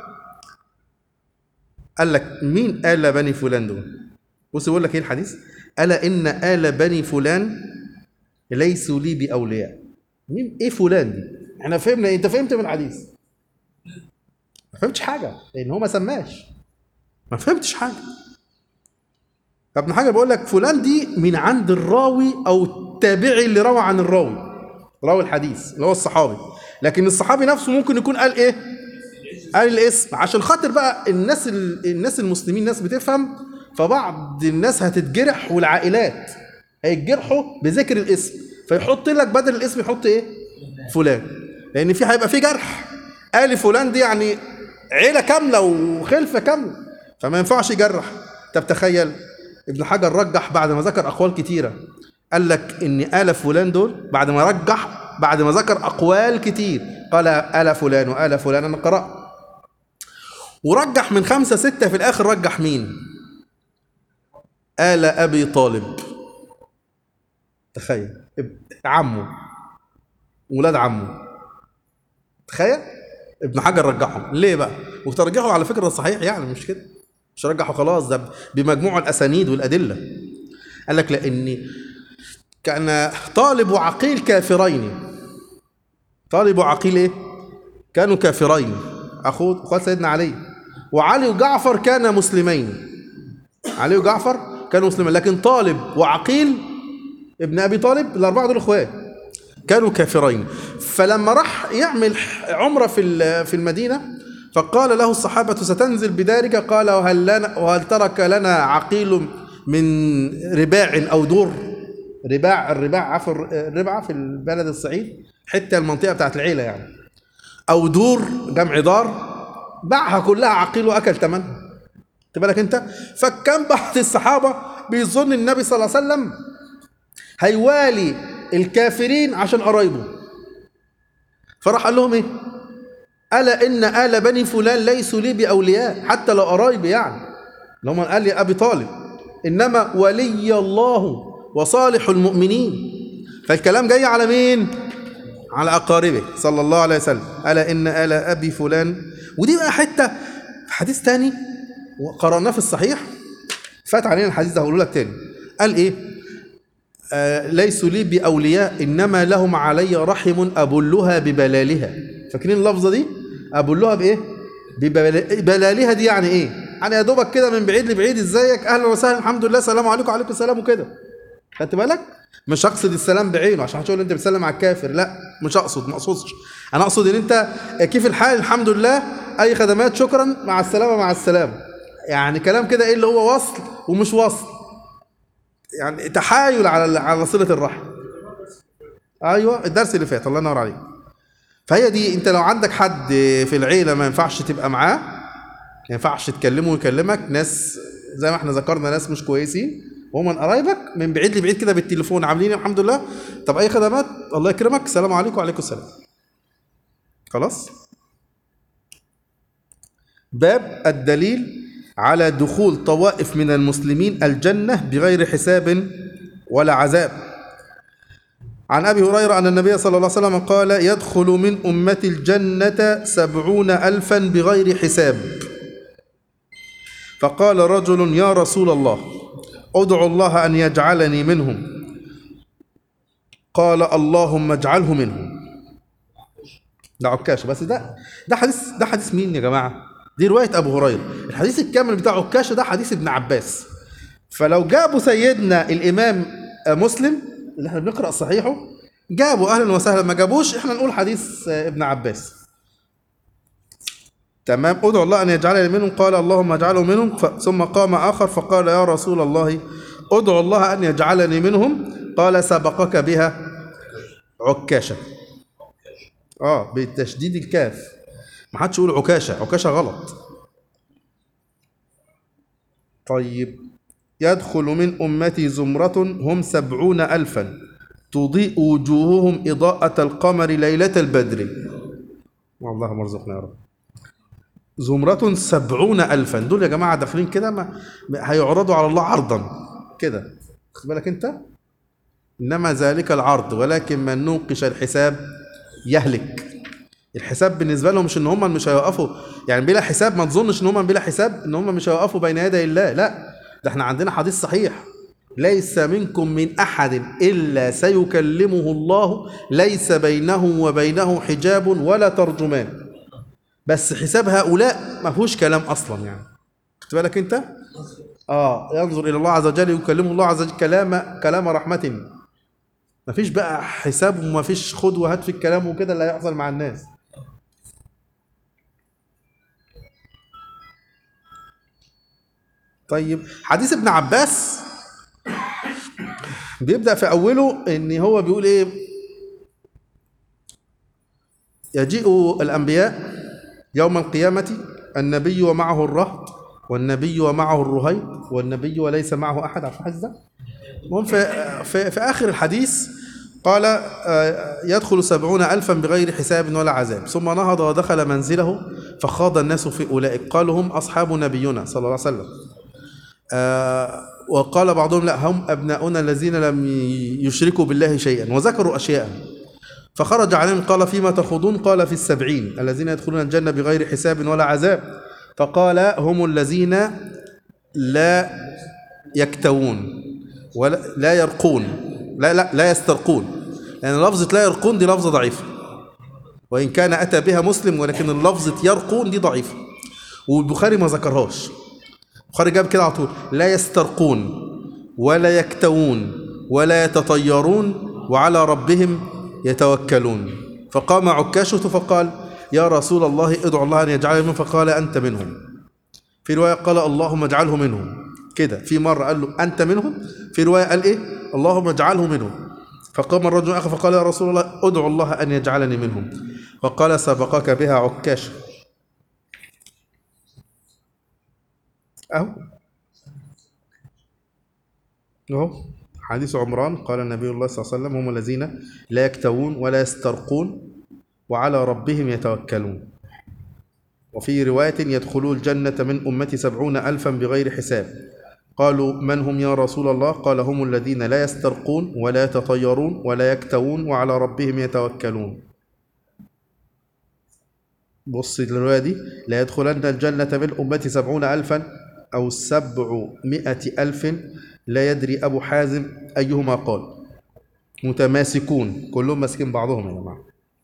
قال لك مين آل بني فلان دول بص يقول لك ايه الحديث الا ان آل بني فلان ليسوا لي باولياء مين ايه فلان دي احنا فهمنا إيه؟ انت فهمت من الحديث ما فهمتش حاجه لان هو ما سماش ما فهمتش حاجه فابن حجر بيقول لك فلان دي من عند الراوي او التابعي اللي روى عن الراوي راوي الحديث اللي هو الصحابي لكن الصحابي نفسه ممكن يكون قال ايه قال الاسم عشان خاطر بقى الناس ال- الناس المسلمين ناس بتفهم فبعض الناس هتتجرح والعائلات هيتجرحوا بذكر الاسم فيحط لك بدل الاسم يحط ايه فلان لان في هيبقى في جرح قال فلان دي يعني عيله كامله وخلفه كامله فما ينفعش يجرح طب تخيل ابن حجر رجح بعد ما ذكر اقوال كتيره قال لك ان آل فلان دول بعد ما رجح بعد ما ذكر اقوال كتير قال آل فلان وآل فلان انا قرأت ورجح من خمسة ستة في الآخر رجح مين آل أبي طالب تخيل اب- عمه ولاد عمه تخيل ابن حجر رجحهم ليه بقى وترجحوا على فكرة صحيح يعني مش كده مش رجحوا خلاص ده بمجموع الأسانيد والأدلة قال لك لأن كان طالب وعقيل كافرين طالب وعقيل ايه كانوا كافرين اخوه اخوات سيدنا علي وعلي وجعفر كانا مسلمين علي وجعفر كانوا مسلمين لكن طالب وعقيل ابن ابي طالب الاربعه دول اخوات كانوا كافرين فلما راح يعمل عمره في ال- في المدينه فقال له الصحابة ستنزل بدارك قال وهل, لنا وهل ترك لنا عقيل من رباع أو دور رباع الرباع عفوا الربعة في البلد الصعيد حتة المنطقة بتاعت العيلة يعني أو دور جمع دار باعها كلها عقيل وأكل ثمن خد بالك أنت فكان بعض الصحابة بيظن النبي صلى الله عليه وسلم هيوالي الكافرين عشان قرايبه فراح قال لهم ايه الا ان ال بني فلان ليسوا لي باولياء حتى لو قرايبي يعني اللي هم قال لي ابي طالب انما ولي الله وصالح المؤمنين فالكلام جاي على مين على اقاربه صلى الله عليه وسلم الا ان ال ابي فلان ودي بقى حته في حديث تاني وقرأناه في الصحيح فات علينا الحديث ده هقوله لك تاني قال ايه آه ليسوا لي بأولياء إنما لهم علي رحم أبلها ببلالها فاكرين اللفظة دي أبلها بإيه ببل- بلالها دي يعني إيه يعني يا دوبك كده من بعيد لبعيد ازيك أهلا وسهلا الحمد لله السلام عليكم وعليكم السلام وكده خدت بالك مش اقصد السلام بعينه عشان هتقول انت بتسلم على الكافر لا مش اقصد ما اقصدش انا اقصد ان انت كيف الحال الحمد لله اي خدمات شكرا مع السلامه مع السلامه يعني كلام كده ايه اللي هو وصل ومش وصل يعني تحايل على على صله الرحم ايوه الدرس اللي فات الله ينور عليك فهي دي انت لو عندك حد في العيله ما ينفعش تبقى معاه ما ينفعش تكلمه ويكلمك ناس زي ما احنا ذكرنا ناس مش كويسين وهم من قرايبك من بعيد لبعيد كده بالتليفون عاملين الحمد لله طب اي خدمات الله يكرمك السلام عليكم وعليكم السلام خلاص باب الدليل على دخول طوائف من المسلمين الجنة بغير حساب ولا عذاب عن أبي هريرة أن النبي صلى الله عليه وسلم قال يدخل من أمة الجنة سبعون ألفا بغير حساب فقال رجل يا رسول الله ادعو الله أن يجعلني منهم قال اللهم اجعله منهم ده عكاشة بس ده ده حديث ده حديث مين يا جماعة؟ دي رواية أبو هريرة الحديث الكامل بتاع عكاشة ده حديث ابن عباس فلو جابوا سيدنا الإمام مسلم اللي احنا بنقرأ صحيحه جابوا أهلا وسهلا ما جابوش احنا نقول حديث ابن عباس تمام ادعو الله ان يجعلني منهم قال اللهم اجعله منهم ف- ثم قام اخر فقال يا رسول الله ادعو الله ان يجعلني منهم قال سبقك بها عكاشه اه بتشديد الكاف ما حدش يقول عكاشه عكاشه غلط طيب يدخل من أمتي زمرة هم سبعون ألفا تضيء وجوههم إضاءة القمر ليلة البدر والله مرزقنا يا رب زمرة سبعون ألفا دول يا جماعة داخلين كده ما ما- هيعرضوا على الله عرضا كده خد بالك أنت إنما ذلك العرض ولكن من نوقش الحساب يهلك الحساب بالنسبة لهم مش إن هم مش هيوقفوا يعني بلا حساب ما تظنش إن هم بلا حساب إن هم مش هيوقفوا بين يدي الله لا ده إحنا عندنا حديث صحيح ليس منكم من أحد إلا سيكلمه الله ليس بينه وبينه حجاب ولا ترجمان بس حساب هؤلاء ما فيهوش كلام اصلا يعني خدت بالك انت اه ينظر الى الله عز وجل يكلمه الله عز وجل كلام كلام رحمه ما فيش بقى حساب وما فيش خد وهات في الكلام وكده اللي هيحصل مع الناس طيب حديث ابن عباس بيبدأ في أوله إن هو بيقول إيه يجيء الأنبياء يوم القيامة النبي ومعه الرهط والنبي ومعه الرهيط والنبي وليس معه أحد عارف الحديث ده؟ المهم في, في, في آخر الحديث قال آه، يدخل سبعون ألفا بغير حساب ولا عذاب ثم نهض ودخل منزله فخاض الناس في أولئك قالوا هم أصحاب نبينا صلى الله عليه وسلم آه، وقال بعضهم لا هم أبناؤنا الذين لم يشركوا بالله شيئا وذكروا أشياء فخرج عليهم قال فيما تخوضون قال في السبعين الذين يدخلون الجنة بغير حساب ولا عذاب فقال هم الذين لا يكتوون ولا لا يرقون لا لا لا يسترقون لأن يعني لفظة لا يرقون دي لفظة ضعيفة وإن كان أتى بها مسلم ولكن اللفظة يرقون دي ضعيفة والبخاري ما ذكرهاش البخاري جاب كده على طول لا يسترقون ولا يكتوون ولا يتطيرون وعلى ربهم يتوكلون فقام عكاشة فقال يا رسول الله ادعو الله أن يجعلني منهم فقال أنت منهم في رواية قال اللهم اجعله منهم كده في مرة قال له أنت منهم في رواية قال إيه اللهم اجعله منهم فقام الرجل آخر فقال يا رسول الله ادعو الله أن يجعلني منهم فقال سبقك بها عكاش أهو أهو حديث عمران قال النبي الله صلى الله عليه وسلم هم الذين لا يكتوون ولا يسترقون وعلى ربهم يتوكلون وفي رواية يدخلون الجنة من أمتي سبعون ألفا بغير حساب قالوا من هم يا رسول الله قال هم الذين لا يسترقون ولا يتطيرون ولا يكتوون وعلى ربهم يتوكلون بص الرواية دي لا يدخلن الجنة من أمتي سبعون ألفا أو سبعمائة ألف لا يدري أبو حازم أيهما قال متماسكون كلهم ماسكين بعضهم يا جماعة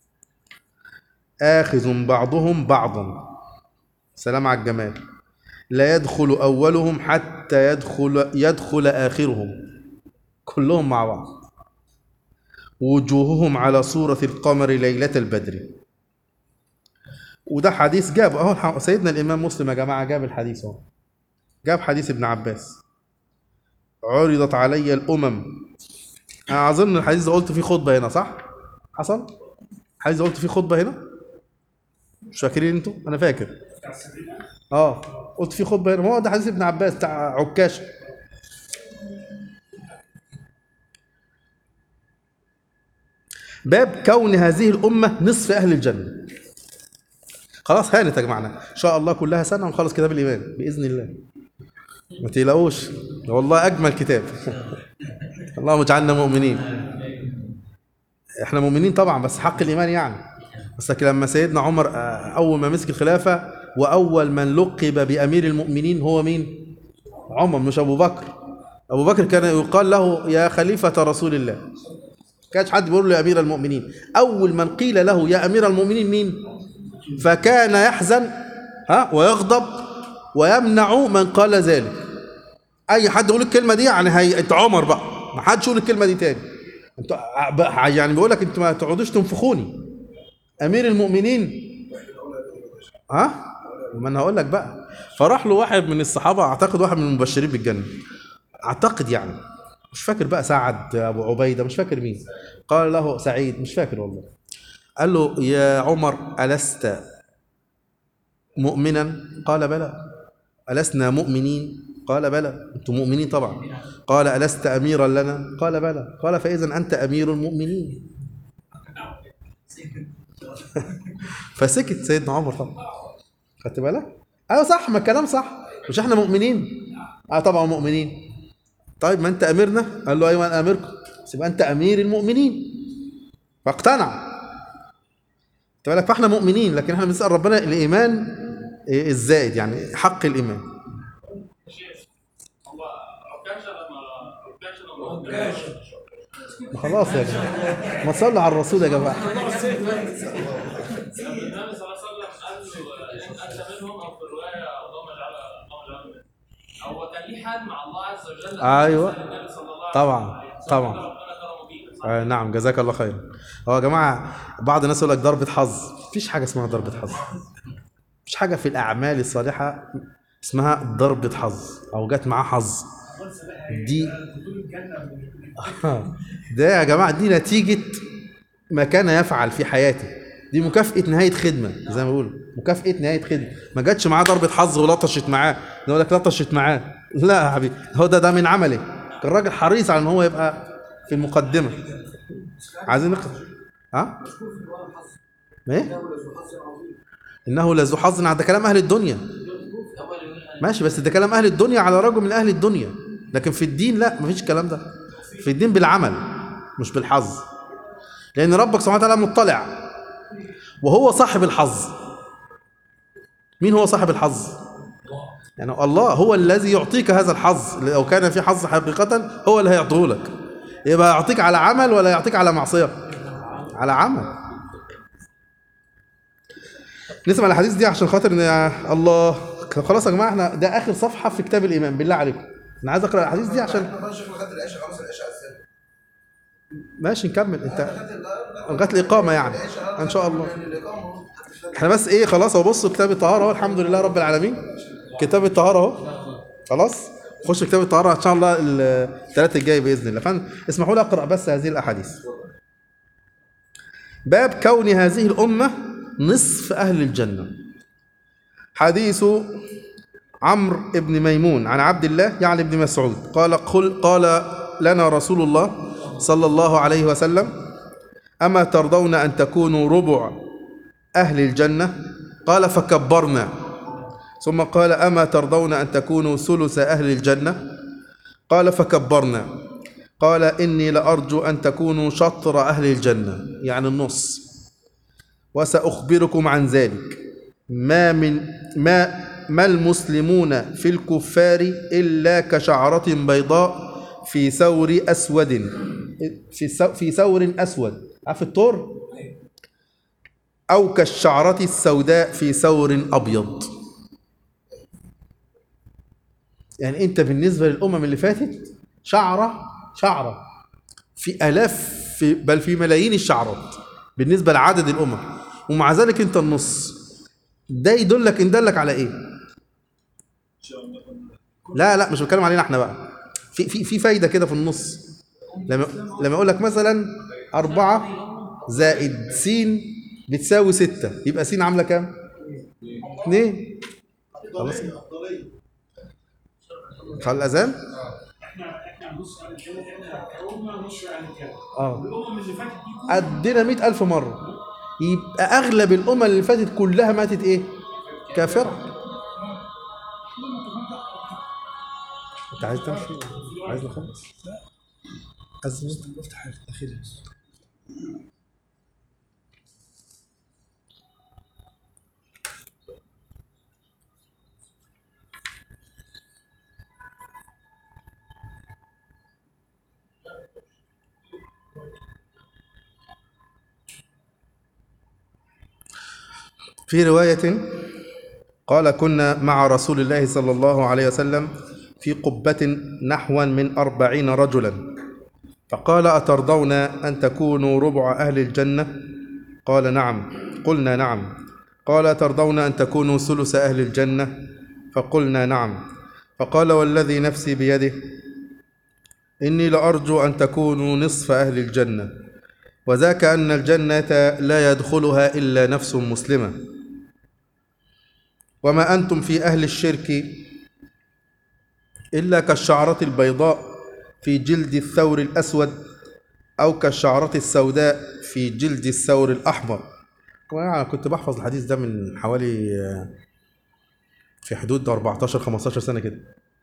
آخذ بعضهم بعضا سلام على الجمال لا يدخل أولهم حتى يدخل يدخل آخرهم كلهم مع بعض وجوههم على صورة القمر ليلة البدر وده حديث جاب اهو سيدنا الإمام مسلم يا جماعة جاب الحديث اهو جاب حديث ابن عباس عرضت علي الأمم أنا أظن الحديث ده قلت فيه خطبة هنا صح؟ حصل؟ الحديث ده قلت فيه خطبة هنا؟ مش فاكرين انتوا؟ أنا فاكر اه قلت فيه خطبة هنا ما هو ده حديث ابن عباس بتاع عكاشة باب كون هذه الأمة نصف أهل الجنة خلاص هانت يا جماعة إن شاء الله كلها سنة ونخلص كتاب الإيمان بإذن الله ما تقلقوش والله أجمل كتاب اللهم اجعلنا مؤمنين احنا مؤمنين طبعا بس حق الإيمان يعني بس لكن لما سيدنا عمر آه، أول ما مسك الخلافة وأول من لقب بأمير المؤمنين هو مين؟ عمر مش أبو بكر أبو بكر كان يقال له يا خليفة رسول الله كانش حد بيقول له يا أمير المؤمنين أول من قيل له يا أمير المؤمنين مين؟ فكان يحزن ها ويغضب ويمنع من قال ذلك اي حد يقول الكلمه دي يعني هي انت عمر بقى ما حدش يقول الكلمه دي تاني انت يعني بيقول لك انتوا ما تقعدوش تنفخوني امير المؤمنين ها ما انا هقول لك بقى فراح له واحد من الصحابه اعتقد واحد من المبشرين بالجنه اعتقد يعني مش فاكر بقى سعد ابو عبيده مش فاكر مين قال له سعيد مش فاكر والله قال له يا عمر ألست مؤمنا قال بلى ألسنا مؤمنين قال بلى أنتم مؤمنين طبعا قال ألست أميرا لنا قال بلى قال فإذا أنت أمير المؤمنين فسكت سيدنا عمر طبعا خدت بالك ايوه صح ما الكلام صح مش احنا مؤمنين اه طبعا مؤمنين طيب ما انت اميرنا قال له ايوه انا اميركم بس يبقى انت امير المؤمنين فاقتنع خدت بالك فاحنا مؤمنين لكن احنا بنسال ربنا الايمان إيه الزائد يعني حق الايمان هو عكاشة لما عكاشة لما ما خلاص يا جماعه ما تصلوا على الرسول يا جماعه النبي صلى الله عليه وسلم قال له ان انت منهم او في الروايه اللهم اجعل اللهم اجعل منهم هو كان ليه حال مع الله عز وجل أيوة. النبي صلى الله عليه طبعا، وسلم. طبعا. ربنا كرمه بيه صح؟ آه نعم جزاك الله خيرا هو يا جماعه بعض الناس يقول لك ضربه حظ مفيش حاجه اسمها ضربه حظ مفيش حاجه في الاعمال الصالحه اسمها ضربه حظ او جت معاه حظ دي ده يا جماعه دي نتيجه ما كان يفعل في حياته دي مكافأة نهاية خدمة زي ما بيقولوا مكافأة نهاية خدمة ما جاتش معاه ضربة حظ ولطشت معاه يقول لك لطشت معاه لا يا حبيبي هو ده ده من عمله كان راجل حريص على ان هو يبقى في المقدمة عايزين نقرا ها ما ايه انه لذو حظ عظيم. ده كلام اهل الدنيا ماشي بس ده كلام اهل الدنيا على رجل من اهل الدنيا لكن في الدين لا مفيش الكلام ده في الدين بالعمل مش بالحظ لان ربك سبحانه وتعالى مطلع وهو صاحب الحظ مين هو صاحب الحظ يعني الله هو الذي يعطيك هذا الحظ لو كان في حظ حقيقة هو اللي هيعطيه لك يبقى يعطيك على عمل ولا يعطيك على معصية على عمل نسمع الحديث دي عشان خاطر ان الله خلاص يا جماعه احنا ده اخر صفحه في كتاب الايمان بالله عليكم انا عايز اقرا الحديث دي عشان لغايه العشاء خلاص العشاء السنة ماشي نكمل انت لغايه الاقامه يعني ان شاء الله الاقامه احنا بس ايه خلاص اهو بصوا كتاب الطهاره اهو الحمد لله رب العالمين كتاب الطهاره اهو خلاص خش كتاب الطهاره ان شاء الله الثلاثه الجاي باذن الله فان اسمحوا لي اقرا بس هذه الاحاديث باب كون هذه الامه نصف اهل الجنه حديث عمرو بن ميمون عن عبد الله يعني ابن مسعود قال قل قال لنا رسول الله صلى الله عليه وسلم أما ترضون أن تكونوا ربع أهل الجنة قال فكبرنا ثم قال أما ترضون أن تكونوا ثلث أهل الجنة قال فكبرنا قال إني لأرجو أن تكونوا شطر أهل الجنة يعني النص وسأخبركم عن ذلك ما من ما ما المسلمون في الكفار إلا كشعرة بيضاء في ثور أسود في سو- في ثور أسود عارف الثور أو كالشعرة السوداء في ثور أبيض يعني أنت بالنسبة للأمم اللي فاتت شعرة شعرة في آلاف في بل في ملايين الشعرات بالنسبة لعدد الأمم ومع ذلك أنت النص ده يدلك إن دلك على إيه؟ لا لا مش بتكلم علينا احنا بقى في في في فايده كده في النص لما لما اقول لك مثلا أربعة زائد س بتساوي ستة يبقى س عاملة كام؟ اتنين خلاص افضليه خلي الأذان؟ احنا احنا نص على الجنة احنا كأمة نص على الجنة اه والأمم اللي فاتت دي قدنا مئة ألف مرة يبقى أغلب الأمم اللي فاتت كلها ماتت إيه؟ كافرة أنت عايز تمشي؟ عايز نخلص؟ عايز نفتح حاجة أخيرا في رواية قال كنا مع رسول الله صلى الله عليه وسلم في قبة نحوا من أربعين رجلا فقال أترضون أن تكونوا ربع أهل الجنة قال نعم قلنا نعم قال أترضون أن تكونوا ثلث أهل الجنة فقلنا نعم فقال والذي نفسي بيده إني لأرجو أن تكونوا نصف أهل الجنة وذاك أن الجنة لا يدخلها إلا نفس مسلمة وما أنتم في أهل الشرك إلا كالشعرة البيضاء في جلد الثور الأسود أو كالشعرة السوداء في جلد الثور الأحمر وأنا كنت بحفظ الحديث ده من حوالي آه، في حدود 14 15 سنة كده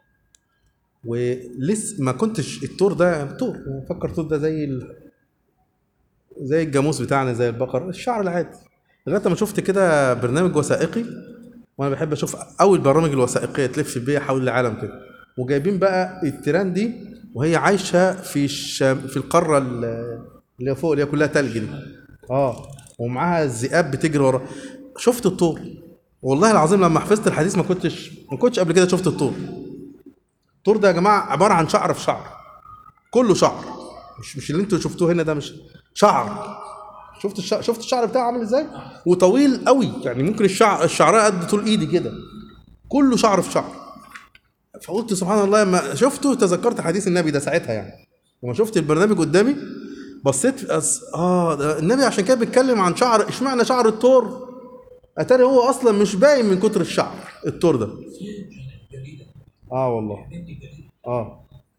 ولسه ما كنتش التور ده تور فكر التور ده زي ال... زي الجاموس بتاعنا زي البقر الشعر العادي لغايه ما شفت كده برنامج وثائقي وانا بحب اشوف اول برامج الوثائقيه تلف بيها حول العالم كده وجايبين بقى التيران دي وهي عايشه في الشام في القاره ال- اللي هي فوق اللي هي كلها تلج دي اه ومعاها الذئاب بتجري ورا شفت الطور والله العظيم لما حفظت الحديث ما كنتش ما كنتش قبل كده شفت الطور الطور ده يا جماعه عباره عن شعر في شعر كله شعر مش مش اللي انتوا شفتوه هنا ده مش شعر شفت الشعر شفت الشعر بتاعه عامل ازاي وطويل قوي يعني ممكن الشعر الشعرايه قد طول ايدي كده كله شعر في شعر فقلت سبحان الله لما شفته تذكرت حديث النبي ده ساعتها يعني لما شفت البرنامج قدامي بصيت أس... اه ده النبي عشان كده بيتكلم عن شعر اشمعنى شعر الثور اتاري هو اصلا مش باين من كتر الشعر الثور ده اه والله اه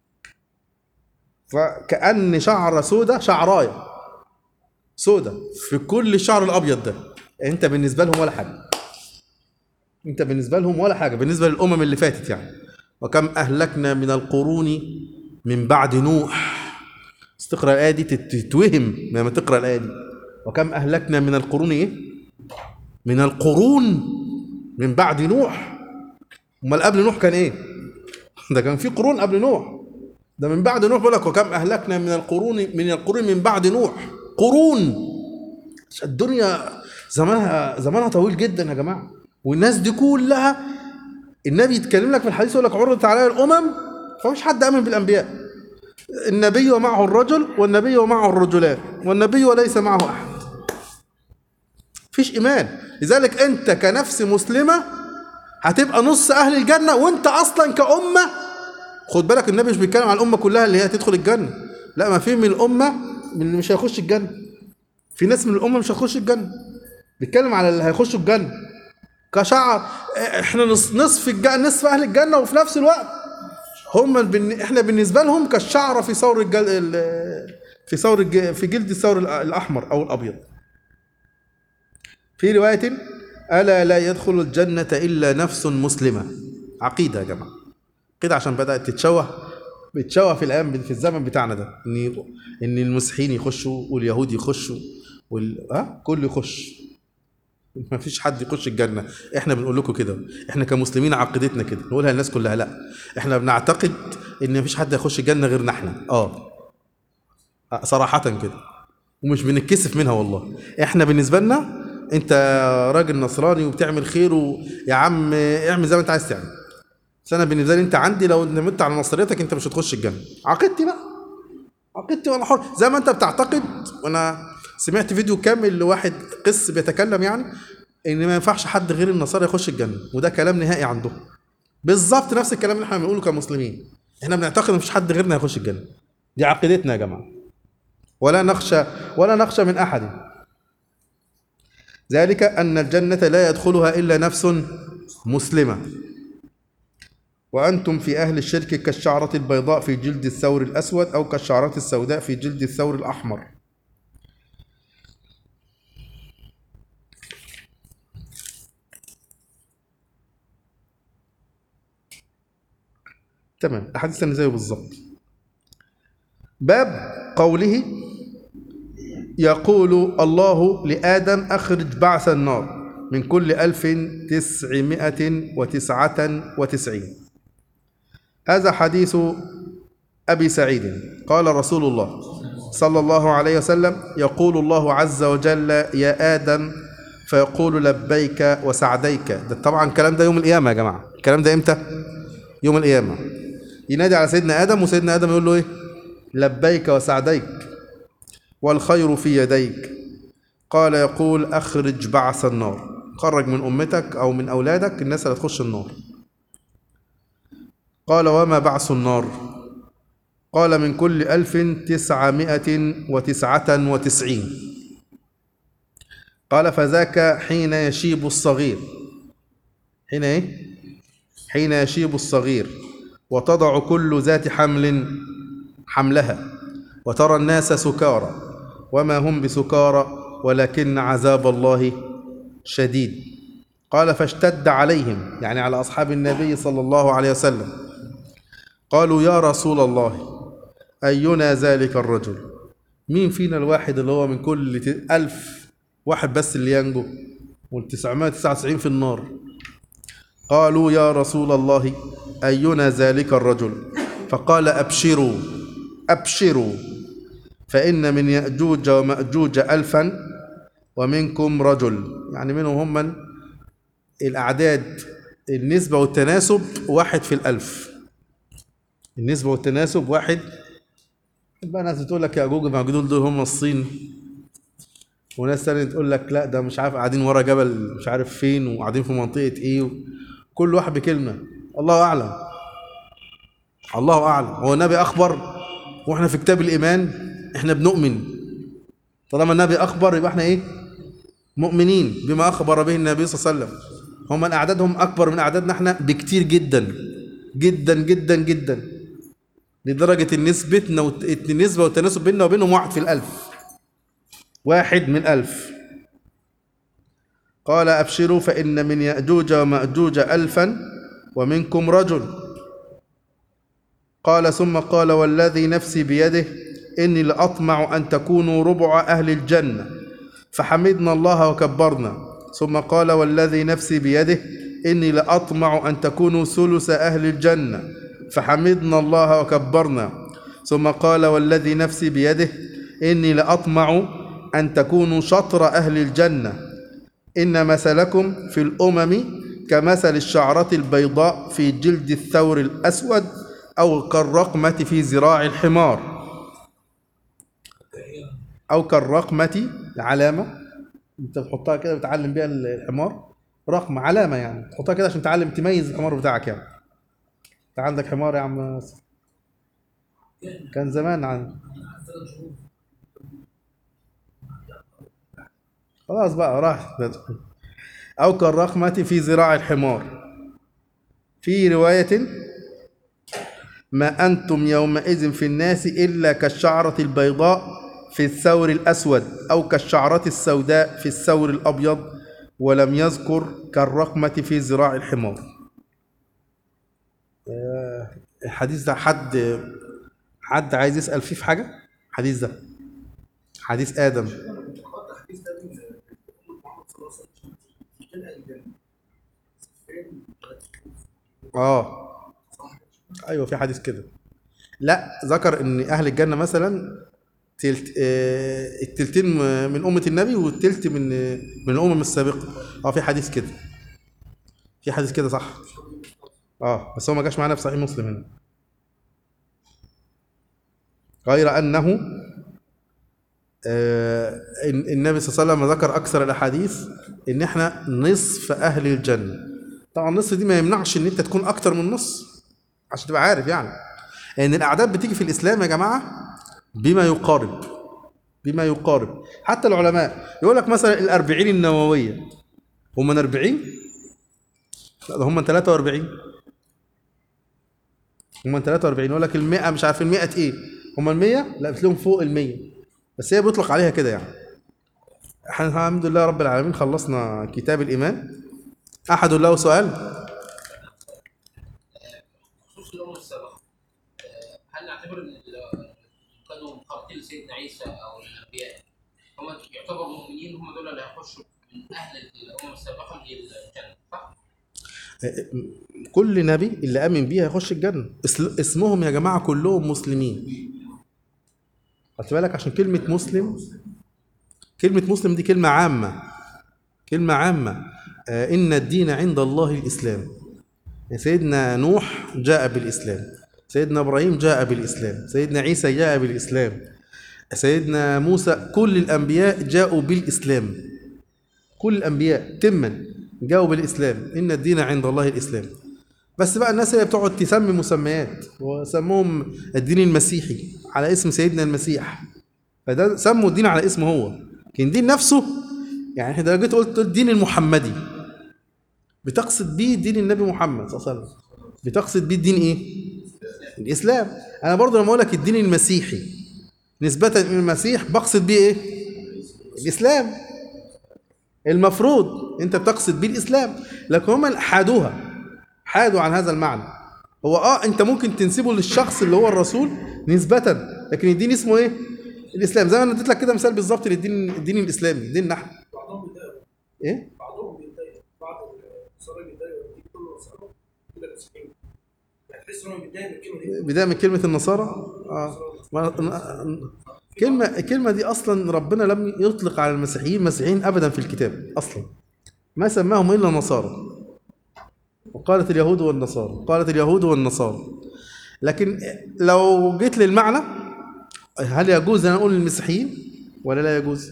فكأن شعر سودة شعراية سودة في كل الشعر الأبيض ده أنت بالنسبة لهم ولا حاجة أنت بالنسبة لهم ولا حاجة بالنسبة للأمم اللي فاتت يعني وكم أهلكنا من القرون من بعد نوح بس تقرأ الآية دي تت- تتوهم لما تقرأ الآية دي وكم أهلكنا من القرون إيه؟ من القرون من بعد نوح أمال قبل نوح كان إيه؟ ده كان في قرون قبل نوح ده من بعد نوح بيقول لك وكم اهلكنا من القرون من القرون من بعد نوح قرون الدنيا زمانها زمانها طويل جدا يا جماعه والناس دي كلها النبي يتكلم لك في الحديث يقول لك عرضت عليها الامم فمش حد امن بالانبياء النبي ومعه الرجل والنبي ومعه الرجلان والنبي وليس معه احد فيش مفيش ايمان لذلك انت كنفس مسلمه هتبقى نص اهل الجنه وانت اصلا كامه خد بالك النبي مش بيتكلم عن الامه كلها اللي هي هتدخل الجنه لا ما في من الامه من اللي مش هيخش الجنه في ناس من الامه مش هتخش الجنه بيتكلم على اللي هيخشوا الجنه كشعر احنا نص- نصف الجنة نصف اهل الجنه وفي نفس الوقت هم بن... احنا بالنسبه لهم كالشعره في ثور الجل... ال- في ثور الج... في جلد الثور الأ- الاحمر او الابيض في روايه الا لا يدخل الجنه الا نفس مسلمه عقيده يا جماعه كده عشان بدات تتشوه بتشوه في الايام في الزمن بتاعنا ده ان ان المسيحيين يخشوا واليهود يخشوا وال... ها كله يخش ما فيش حد يخش الجنة احنا بنقول لكم كده احنا كمسلمين عقيدتنا كده نقولها للناس كلها لا احنا بنعتقد ان ما فيش حد هيخش الجنة غيرنا احنا اه آه، صراحة كده ومش بنتكسف منها والله احنا بالنسبة لنا انت راجل نصراني وبتعمل خير ويا عم اعمل زي ما انت عايز تعمل بس انا بالنسبة لي انت عندي لو نمت على نصريتك انت مش هتخش الجنة عقيدتي بقى عقيدتي وانا حر زي ما انت بتعتقد وانا سمعت فيديو كامل لواحد قس بيتكلم يعني ان ما ينفعش حد غير النصارى يخش الجنه وده كلام نهائي عندهم بالظبط نفس الكلام اللي احنا بنقوله كمسلمين احنا بنعتقد ان مفيش حد غيرنا يخش الجنه دي عقيدتنا يا جماعه ولا نخشى ولا نخشى من احد ذلك ان الجنه لا يدخلها الا نفس مسلمه وأنتم في أهل الشرك كالشعرة البيضاء في جلد الثور الأسود أو كالشعرة السوداء في جلد الثور الأحمر تمام الحديث الثاني زيه بالظبط باب قوله يقول الله لآدم أخرج بعث النار من كل ألف تسعمائة وتسعة وتسعين هذا حديث أبي سعيد قال رسول الله صلى الله عليه وسلم يقول الله عز وجل يا آدم فيقول لبيك وسعديك ده طبعا الكلام ده يوم القيامة يا جماعة الكلام ده إمتى؟ يوم القيامة ينادي على سيدنا آدم وسيدنا آدم يقول له إيه؟ لبيك وسعديك والخير في يديك قال يقول أخرج بعث النار خرج من أمتك أو من أولادك الناس اللي تخش النار قال وما بعث النار قال من كل ألف تسعمائة وتسعة وتسعين قال فذاك حين يشيب الصغير حين ايه حين يشيب الصغير وتضع كل ذات حمل حملها وترى الناس سكارى وما هم بسكارى ولكن عذاب الله شديد قال فاشتد عليهم يعني على أصحاب النبي صلى الله عليه وسلم قالوا يا رسول الله أينا ذلك الرجل مين فينا الواحد اللي هو من كل ت- ألف واحد بس اللي ينجو والتسعمائة تسعة وتسعين في النار قالوا يا رسول الله أينا ذلك الرجل فقال أبشروا أبشروا فإن من يأجوج ومأجوج ألفا ومنكم رجل يعني منهم هم من الأعداد النسبة والتناسب واحد في الألف النسبة والتناسب واحد بقى ناس بتقول لك يأجوج ومأجوج دول هم الصين وناس تانية تقول لك لا ده مش عارف قاعدين ورا جبل مش عارف فين وقاعدين في منطقة ايه كل واحد بكلمة الله أعلم الله أعلم هو النبي أخبر وإحنا في كتاب الإيمان إحنا بنؤمن طالما النبي أخبر يبقى إحنا إيه مؤمنين بما أخبر به النبي صلى الله عليه وسلم هم من أعدادهم أكبر من أعدادنا إحنا بكتير جدا جدا جدا جدا لدرجة إن نسبتنا والت- النسبة والتناسب بيننا وبينهم واحد في الألف واحد من ألف قال أبشروا فإن من يأجوج ومأجوج ألفا ومنكم رجل قال ثم قال والذي نفسي بيده إني لأطمع أن تكونوا ربع أهل الجنة فحمدنا الله وكبرنا ثم قال والذي نفسي بيده إني لأطمع أن تكونوا ثلث أهل الجنة فحمدنا الله وكبرنا ثم قال والذي نفسي بيده إني لأطمع أن تكونوا شطر أهل الجنة إن مثلكم في الأمم كمثل الشعرة البيضاء في جلد الثور الأسود أو كالرقمة في ذراع الحمار أو كالرقمة علامة انت بتحطها كده بتعلم بيها الحمار رقم علامه يعني تحطها كده عشان تعلم تميز الحمار بتاعك يعني انت عندك حمار يا عم كان زمان عن خلاص بقى راح او كالرقمة في ذراع الحمار في رواية ما أنتم يومئذ في الناس إلا كالشعرة البيضاء في الثور الأسود أو كالشعرة السوداء في الثور الأبيض ولم يذكر كالرقمة في ذراع الحمار آه، الحديث ده حد حد عايز يسأل فيه في حاجة حديث ده حديث آدم قرأت الحديث ده من أمة محمد صلى الله عليه وسلم في كلا الجنة سفين اه ايوه في حديث كده لا ذكر ان اهل الجنه مثلا تلت آه التلتين م- من امه النبي والتلت من من الامم السابقه اه في حديث كده في حديث كده صح اه بس هو ما جاش معانا في صحيح مسلم هنا غير انه آه إن- النبي صلى الله عليه وسلم ذكر اكثر الاحاديث ان احنا نصف اهل الجنه طبعا النص دي ما يمنعش ان انت تكون اكتر من نص عشان تبقى عارف يعني ان الاعداد بتيجي في الاسلام يا جماعه بما يقارب بما يقارب حتى العلماء يقول لك مثلا الأربعين النوويه هم من 40 لا ده هم من 43 هم من 43 يقول لك ال100 مش عارف ال100 ايه هم ال100 لا بتلاقيهم فوق ال100 بس هي بيطلق عليها كده يعني احنا الحمد لله رب العالمين خلصنا كتاب الايمان احد له سؤال خصوص الامم السابقه آه، هل نعتبر ان ال- كانوا مقابلين لسيدنا عيسى او الانبياء هم يعتبروا مؤمنين هم دول اللي هيخشوا من اهل الامم السابقه للجنه صح؟ كل نبي اللي امن بيه هيخش الجنه اسل- اسمهم يا جماعه كلهم مسلمين خدت بالك عشان كلمه مسلم كلمه مسلم دي كلمه عامه كلمه عامه آه ان الدين عند الله الاسلام سيدنا نوح جاء بالاسلام سيدنا ابراهيم جاء بالاسلام سيدنا عيسى جاء بالاسلام سيدنا موسى كل الانبياء جاءوا بالاسلام كل الانبياء تما جاءوا بالاسلام ان الدين عند الله الاسلام بس بقى الناس اللي بتقعد تسمي مسميات وسموهم الدين المسيحي على اسم سيدنا المسيح فده سموا الدين على اسمه هو لكن الدين نفسه يعني احنا لو جيت قلت الدين المحمدي بتقصد بيه دين النبي محمد صلى الله عليه وسلم بتقصد بيه الدين ايه الاسلام انا برضو لما اقول لك الدين المسيحي نسبة الى المسيح بقصد بيه ايه الاسلام المفروض انت بتقصد بيه الاسلام لكن هم حادوها حادوا عن هذا المعنى هو اه انت ممكن تنسبه للشخص اللي هو الرسول نسبة لكن الدين اسمه ايه الاسلام زي ما انا اديت لك كده مثال بالظبط للدين الدين الاسلامي ديننا احنا بعضهم بيتضايقوا ايه بعضهم بيتضايق بعض النصارى بيتضايقوا الدين كله نصارى كده مسيحيين يعني تحس انهم بيتضايقوا من الكلمه دي بداية من كلمة النصارى اه ما- كلمة الكلمة دي أصلا ربنا لم يطلق على المسيحيين مسيحيين أبدا في الكتاب أصلا ما سماهم إلا نصارى وقالت اليهود والنصارى قالت اليهود والنصارى لكن لو جيت للمعنى هل يجوز أن أقول المسيحيين ولا لا يجوز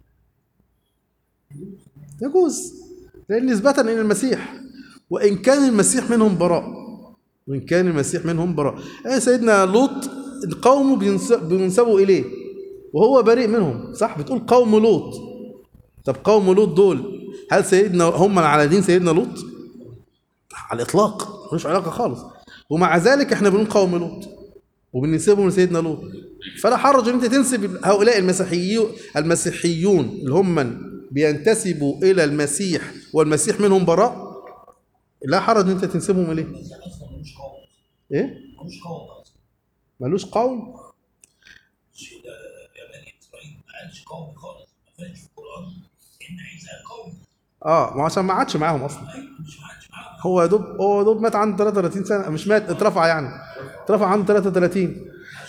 يجوز لأن نسبة إلى المسيح وإن كان المسيح منهم براء وإن كان المسيح منهم براء آه سيدنا لوط قومه بينس- بينسبوا إليه وهو بريء منهم صح بتقول قوم لوط طب قوم لوط دول هل سيدنا هم على دين سيدنا لوط على الإطلاق ملوش علاقة خالص ومع ذلك احنا بنقول قوم لوط وبننسبهم لسيدنا لوط فلا حرج ان انت تنسب هؤلاء المسيحيون المسيحيون اللي هم من بينتسبوا الى المسيح والمسيح منهم براء لا حرج ان انت تنسبهم اليه اصلا ملوش قوم ايه ملوش قوم اصلا ملوش قول الشيء ده يا بني اسرائيل ما قالش قوم خالص ما فيش في القران ان عيسى قوم اه ما عشان ما عادش معاهم اصلا ايوه مش ما عادش معاهم هو يا دوب هو يا دوب مات عنده 33 سنه مش مات اترفع يعني اترفع عنده 33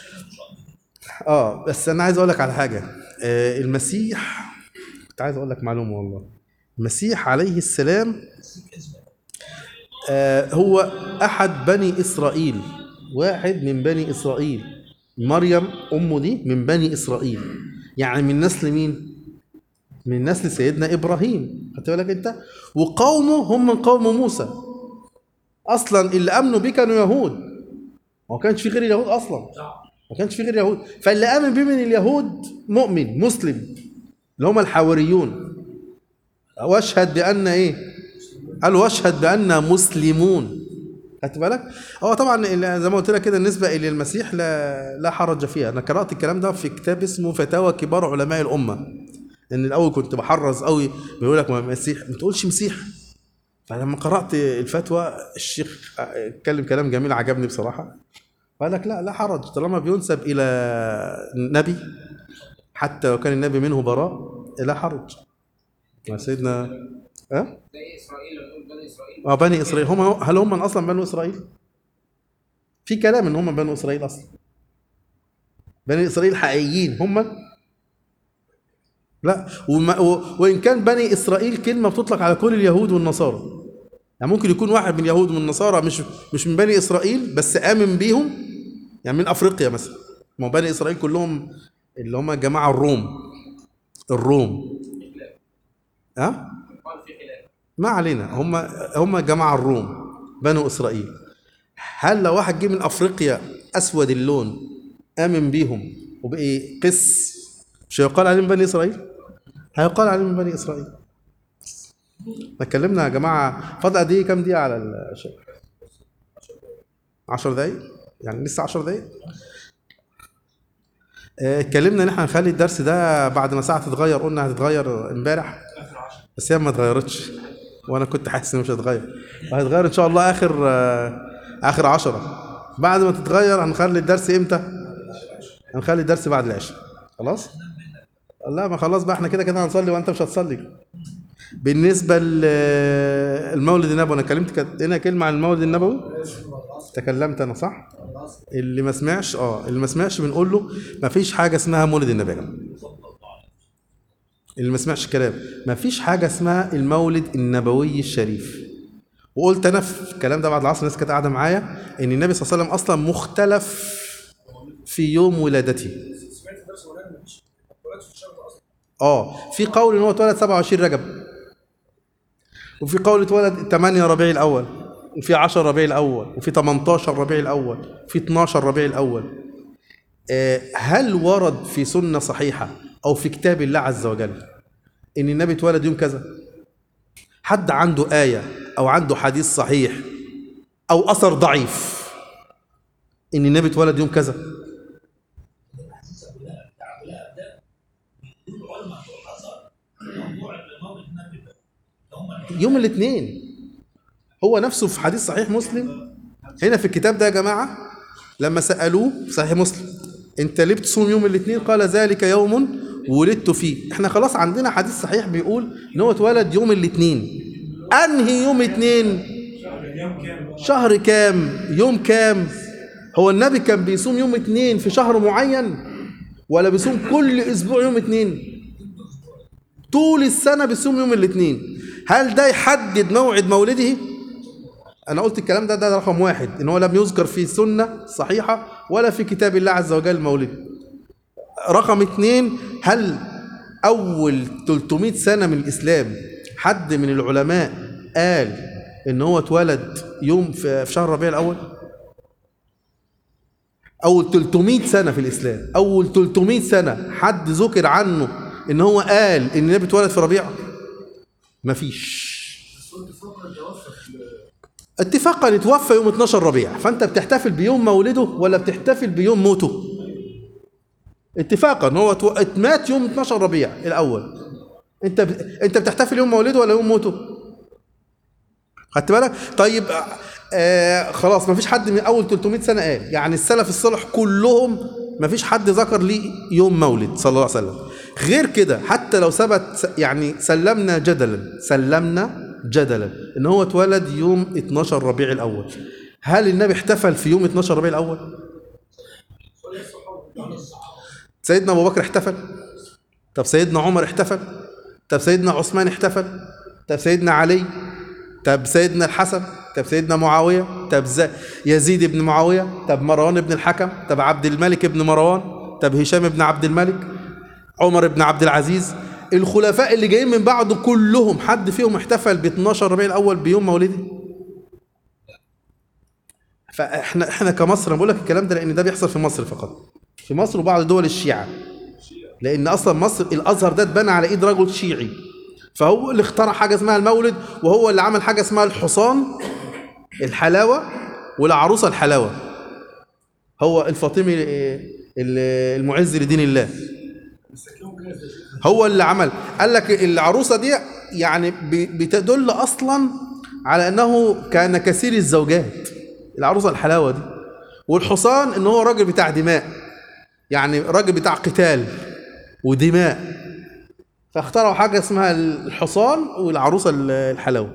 اه بس انا عايز اقول لك على حاجه آه المسيح كنت عايز اقول لك معلومه والله المسيح عليه السلام آه هو احد بني اسرائيل واحد من بني اسرائيل مريم امه دي من بني اسرائيل يعني من نسل مين من نسل سيدنا ابراهيم خدت بالك انت وقومه هم من قوم موسى اصلا اللي امنوا بيه كانوا يهود ما كانش في غير اليهود اصلا ما كانش في غير يهود فاللي امن بيه من اليهود مؤمن مسلم اللي هم الحواريون واشهد بان ايه قال واشهد بان مسلمون خدت بالك هو طبعا ال- زي ما قلت لك كده النسبه الى المسيح لا لا حرج فيها انا قرات الكلام ده في كتاب اسمه فتاوى كبار علماء الامه ان الاول كنت بحرص قوي بيقول لك ما مسيح ما تقولش مسيح فلما قرات الفتوى الشيخ اتكلم كلام جميل عجبني بصراحه قال لك لا لا حرج طالما بينسب الى نبي حتى لو كان النبي منه براء لا حرج يا سيدنا ها زي اسرائيل لما نقول بني اسرائيل اه بني اسرائيل هم هل هم من اصلا بنو اسرائيل؟ في كلام ان هم بنو اسرائيل اصلا بني اسرائيل حقيقيين هم لا وما و وان كان بني اسرائيل كلمه بتطلق على كل اليهود والنصارى يعني ممكن يكون واحد من اليهود ومن النصارى مش مش من بني اسرائيل بس امن بيهم يعني من افريقيا مثلا ما هو بني اسرائيل كلهم اللي هم جماعه الروم الروم ها قال في خلاف ما علينا هم هم جماعة الروم بنو إسرائيل هل لو واحد جه من أفريقيا أسود اللون آمن بيهم وبقي قس مش هيقال عليه من بني إسرائيل؟ هيقال عليه من بني إسرائيل ما اتكلمنا يا جماعة فاضل قد إيه كام دقيقة على الشيء؟ 10 دقايق؟ يعني لسه 10 دقايق؟ آه، اتكلمنا ان احنا هنخلي الدرس ده بعد ما ساعه تتغير قلنا هتتغير امبارح بس هي ما اتغيرتش وانا كنت حاسس انه مش هتغير وهتغير ان شاء الله اخر آه، اخر عشرة بعد ما تتغير هنخلي الدرس امتى هنخلي الدرس بعد العشاء خلاص لا ما خلاص بقى احنا كده كده هنصلي وانت مش هتصلي بالنسبه للمولد النبوي انا كلمت كانت هنا كلمه عن المولد النبوي تكلمت انا صح اللي ما سمعش اه اللي ما سمعش بنقول له ما فيش حاجه اسمها مولد النبي يا جماعه اللي ما سمعش الكلام ما فيش حاجه اسمها المولد النبوي الشريف وقلت انا في الكلام ده بعد العصر الناس كانت قاعده معايا ان النبي صلى الله عليه وسلم اصلا مختلف في يوم ولادته سمعت درس ولا مفيش اتولدت في الشهر ده اصلا اه في قول ان هو اتولد 27 رجب وفي قول اتولد 8 ربيع الاول وفي 10 ربيع الاول وفي 18 ربيع الاول في 12 ربيع الاول آه، هل ورد في سنه صحيحه او في كتاب الله عز وجل ان النبي اتولد يوم كذا حد عنده ايه او عنده حديث صحيح او اثر ضعيف ان النبي اتولد يوم كذا العلماء بتوع الازهر موضوع المولد النبي ده هم يوم الاثنين هو نفسه في حديث صحيح مسلم هنا في الكتاب ده يا جماعة لما سألوه في صحيح مسلم انت ليه بتصوم يوم الاثنين قال ذلك يوم ولدت فيه احنا خلاص عندنا حديث صحيح بيقول ان هو اتولد يوم الاثنين انهي يوم اثنين شهر كام يوم كام هو النبي كان بيصوم يوم اثنين في شهر معين ولا بيصوم كل اسبوع يوم اثنين طول السنة بيصوم يوم الاثنين هل ده يحدد موعد مولده؟ أنا قلت الكلام ده ده رقم واحد إن هو لم يذكر في سنة صحيحة ولا في كتاب الله عز وجل مولده. رقم اثنين هل أول 300 سنة من الإسلام حد من العلماء قال إن هو اتولد يوم في في شهر ربيع الأول؟ أول 300 سنة في الإسلام أول 300 سنة حد ذكر عنه إن هو قال إن النبي اتولد في ربيع مفيش اتفاقا اتوفى يوم 12 ربيع فأنت بتحتفل بيوم مولده ولا بتحتفل بيوم موته اتفاقا هو تو- مات يوم 12 ربيع الأول أنت ب... أنت بتحتفل يوم مولده ولا يوم موته خدت بالك طيب آه خلاص ما فيش حد من اول 300 سنه قال يعني السلف الصالح كلهم ما فيش حد ذكر لي يوم مولد صلى الله عليه وسلم غير كده حتى لو ثبت س- يعني سلمنا جدلا سلمنا جدلا ان هو اتولد يوم 12 ربيع الاول هل النبي احتفل في يوم 12 ربيع الاول سيدنا ابو بكر احتفل طب سيدنا عمر احتفل طب سيدنا عثمان احتفل طب سيدنا علي طب سيدنا الحسن طب سيدنا معاوية طب ز- يزيد بن معاوية طب مروان بن الحكم طب عبد الملك بن مروان طب هشام بن عبد الملك عمر بن عبد العزيز الخلفاء اللي جايين من بعده كلهم حد فيهم احتفل ب 12 ربيع الاول بيوم مولدي فاحنا احنا كمصر انا بقول لك الكلام ده لان ده بيحصل في مصر فقط في مصر وبعض دول الشيعة لان اصلا مصر الازهر ده اتبنى على ايد رجل شيعي فهو اللي اخترع حاجه اسمها المولد وهو اللي عمل حاجه اسمها الحصان الحلاوه والعروسه الحلاوه هو الفاطمي ال- المعز لدين الله هو اللي عمل قال لك العروسه دي يعني ب- بتدل اصلا على انه كان كثير الزوجات العروسه الحلاوه دي والحصان ان هو راجل بتاع دماء يعني راجل بتاع قتال ودماء فاخترعوا حاجه اسمها الحصان والعروسه الحلاوه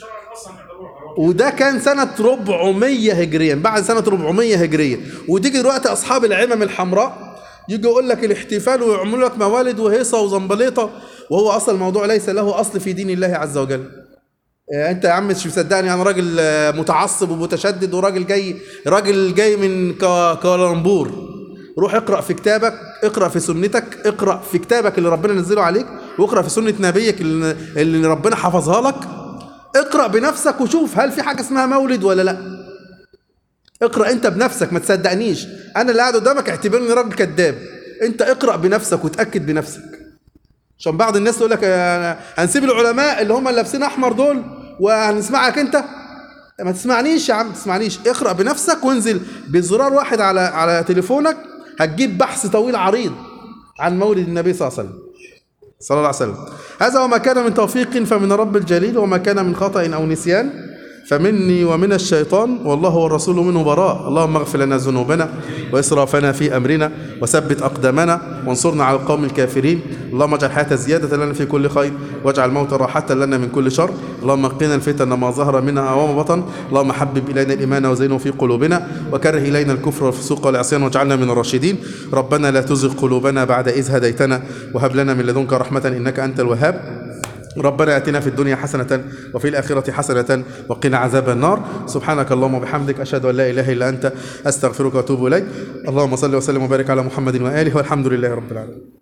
وده كان سنة 400 هجريا بعد سنة 400 هجريا وتيجي دلوقتي أصحاب العمم الحمراء يجي يقول لك الاحتفال ويعملوا لك موالد وهيصة وزنبليطة وهو أصل الموضوع ليس له أصل في دين الله عز وجل آه، انت يا عم مش مصدقني انا راجل آه، متعصب ومتشدد وراجل جاي راجل جاي من كا- كالامبور روح اقرا في كتابك اقرا في سنتك اقرا في كتابك اللي ربنا نزله عليك واقرا في سنه نبيك اللي اللي ربنا حفظها لك اقرا بنفسك وشوف هل في حاجه اسمها مولد ولا لا اقرا انت بنفسك ما تصدقنيش انا اللي قاعد قدامك اعتبرني راجل كذاب انت اقرا بنفسك وتاكد بنفسك عشان بعض الناس تقول لك آه، هنسيب العلماء اللي هم اللي لابسين احمر دول وهنسمعك انت ما تسمعنيش يا عم ما تسمعنيش اقرا بنفسك وانزل بزرار واحد على على تليفونك هتجيب بحث طويل عريض عن مولد النبي صلى الله عليه وسلم صلى الله عليه وسلم هذا وما كان من توفيق فمن رب الجليل وما كان من خطأ أو نسيان فمني ومن الشيطان والله والرسول منه براء اللهم اغفر لنا ذنوبنا وإسرافنا في أمرنا وثبت أقدامنا وانصرنا على القوم الكافرين اللهم اجعل الحياة زيادة لنا في كل خير واجعل الموت راحة لنا من كل شر اللهم قنا الفتن ما ظهر منها وما بطن اللهم حبب إلينا الإيمان وزينه في قلوبنا وكره إلينا الكفر والفسوق والعصيان واجعلنا من الراشدين ربنا لا تزغ قلوبنا بعد إذ هديتنا وهب لنا من لدنك رحمة إنك أنت الوهاب ربنا اتنا في الدنيا حسنة وفي الآخرة حسنة وقنا عذاب النار سبحانك اللهم وبحمدك أشهد أن لا إله إلا أنت أستغفرك وأتوب إليك اللهم صل وسلم وبارك على محمد وآله والحمد لله رب العالمين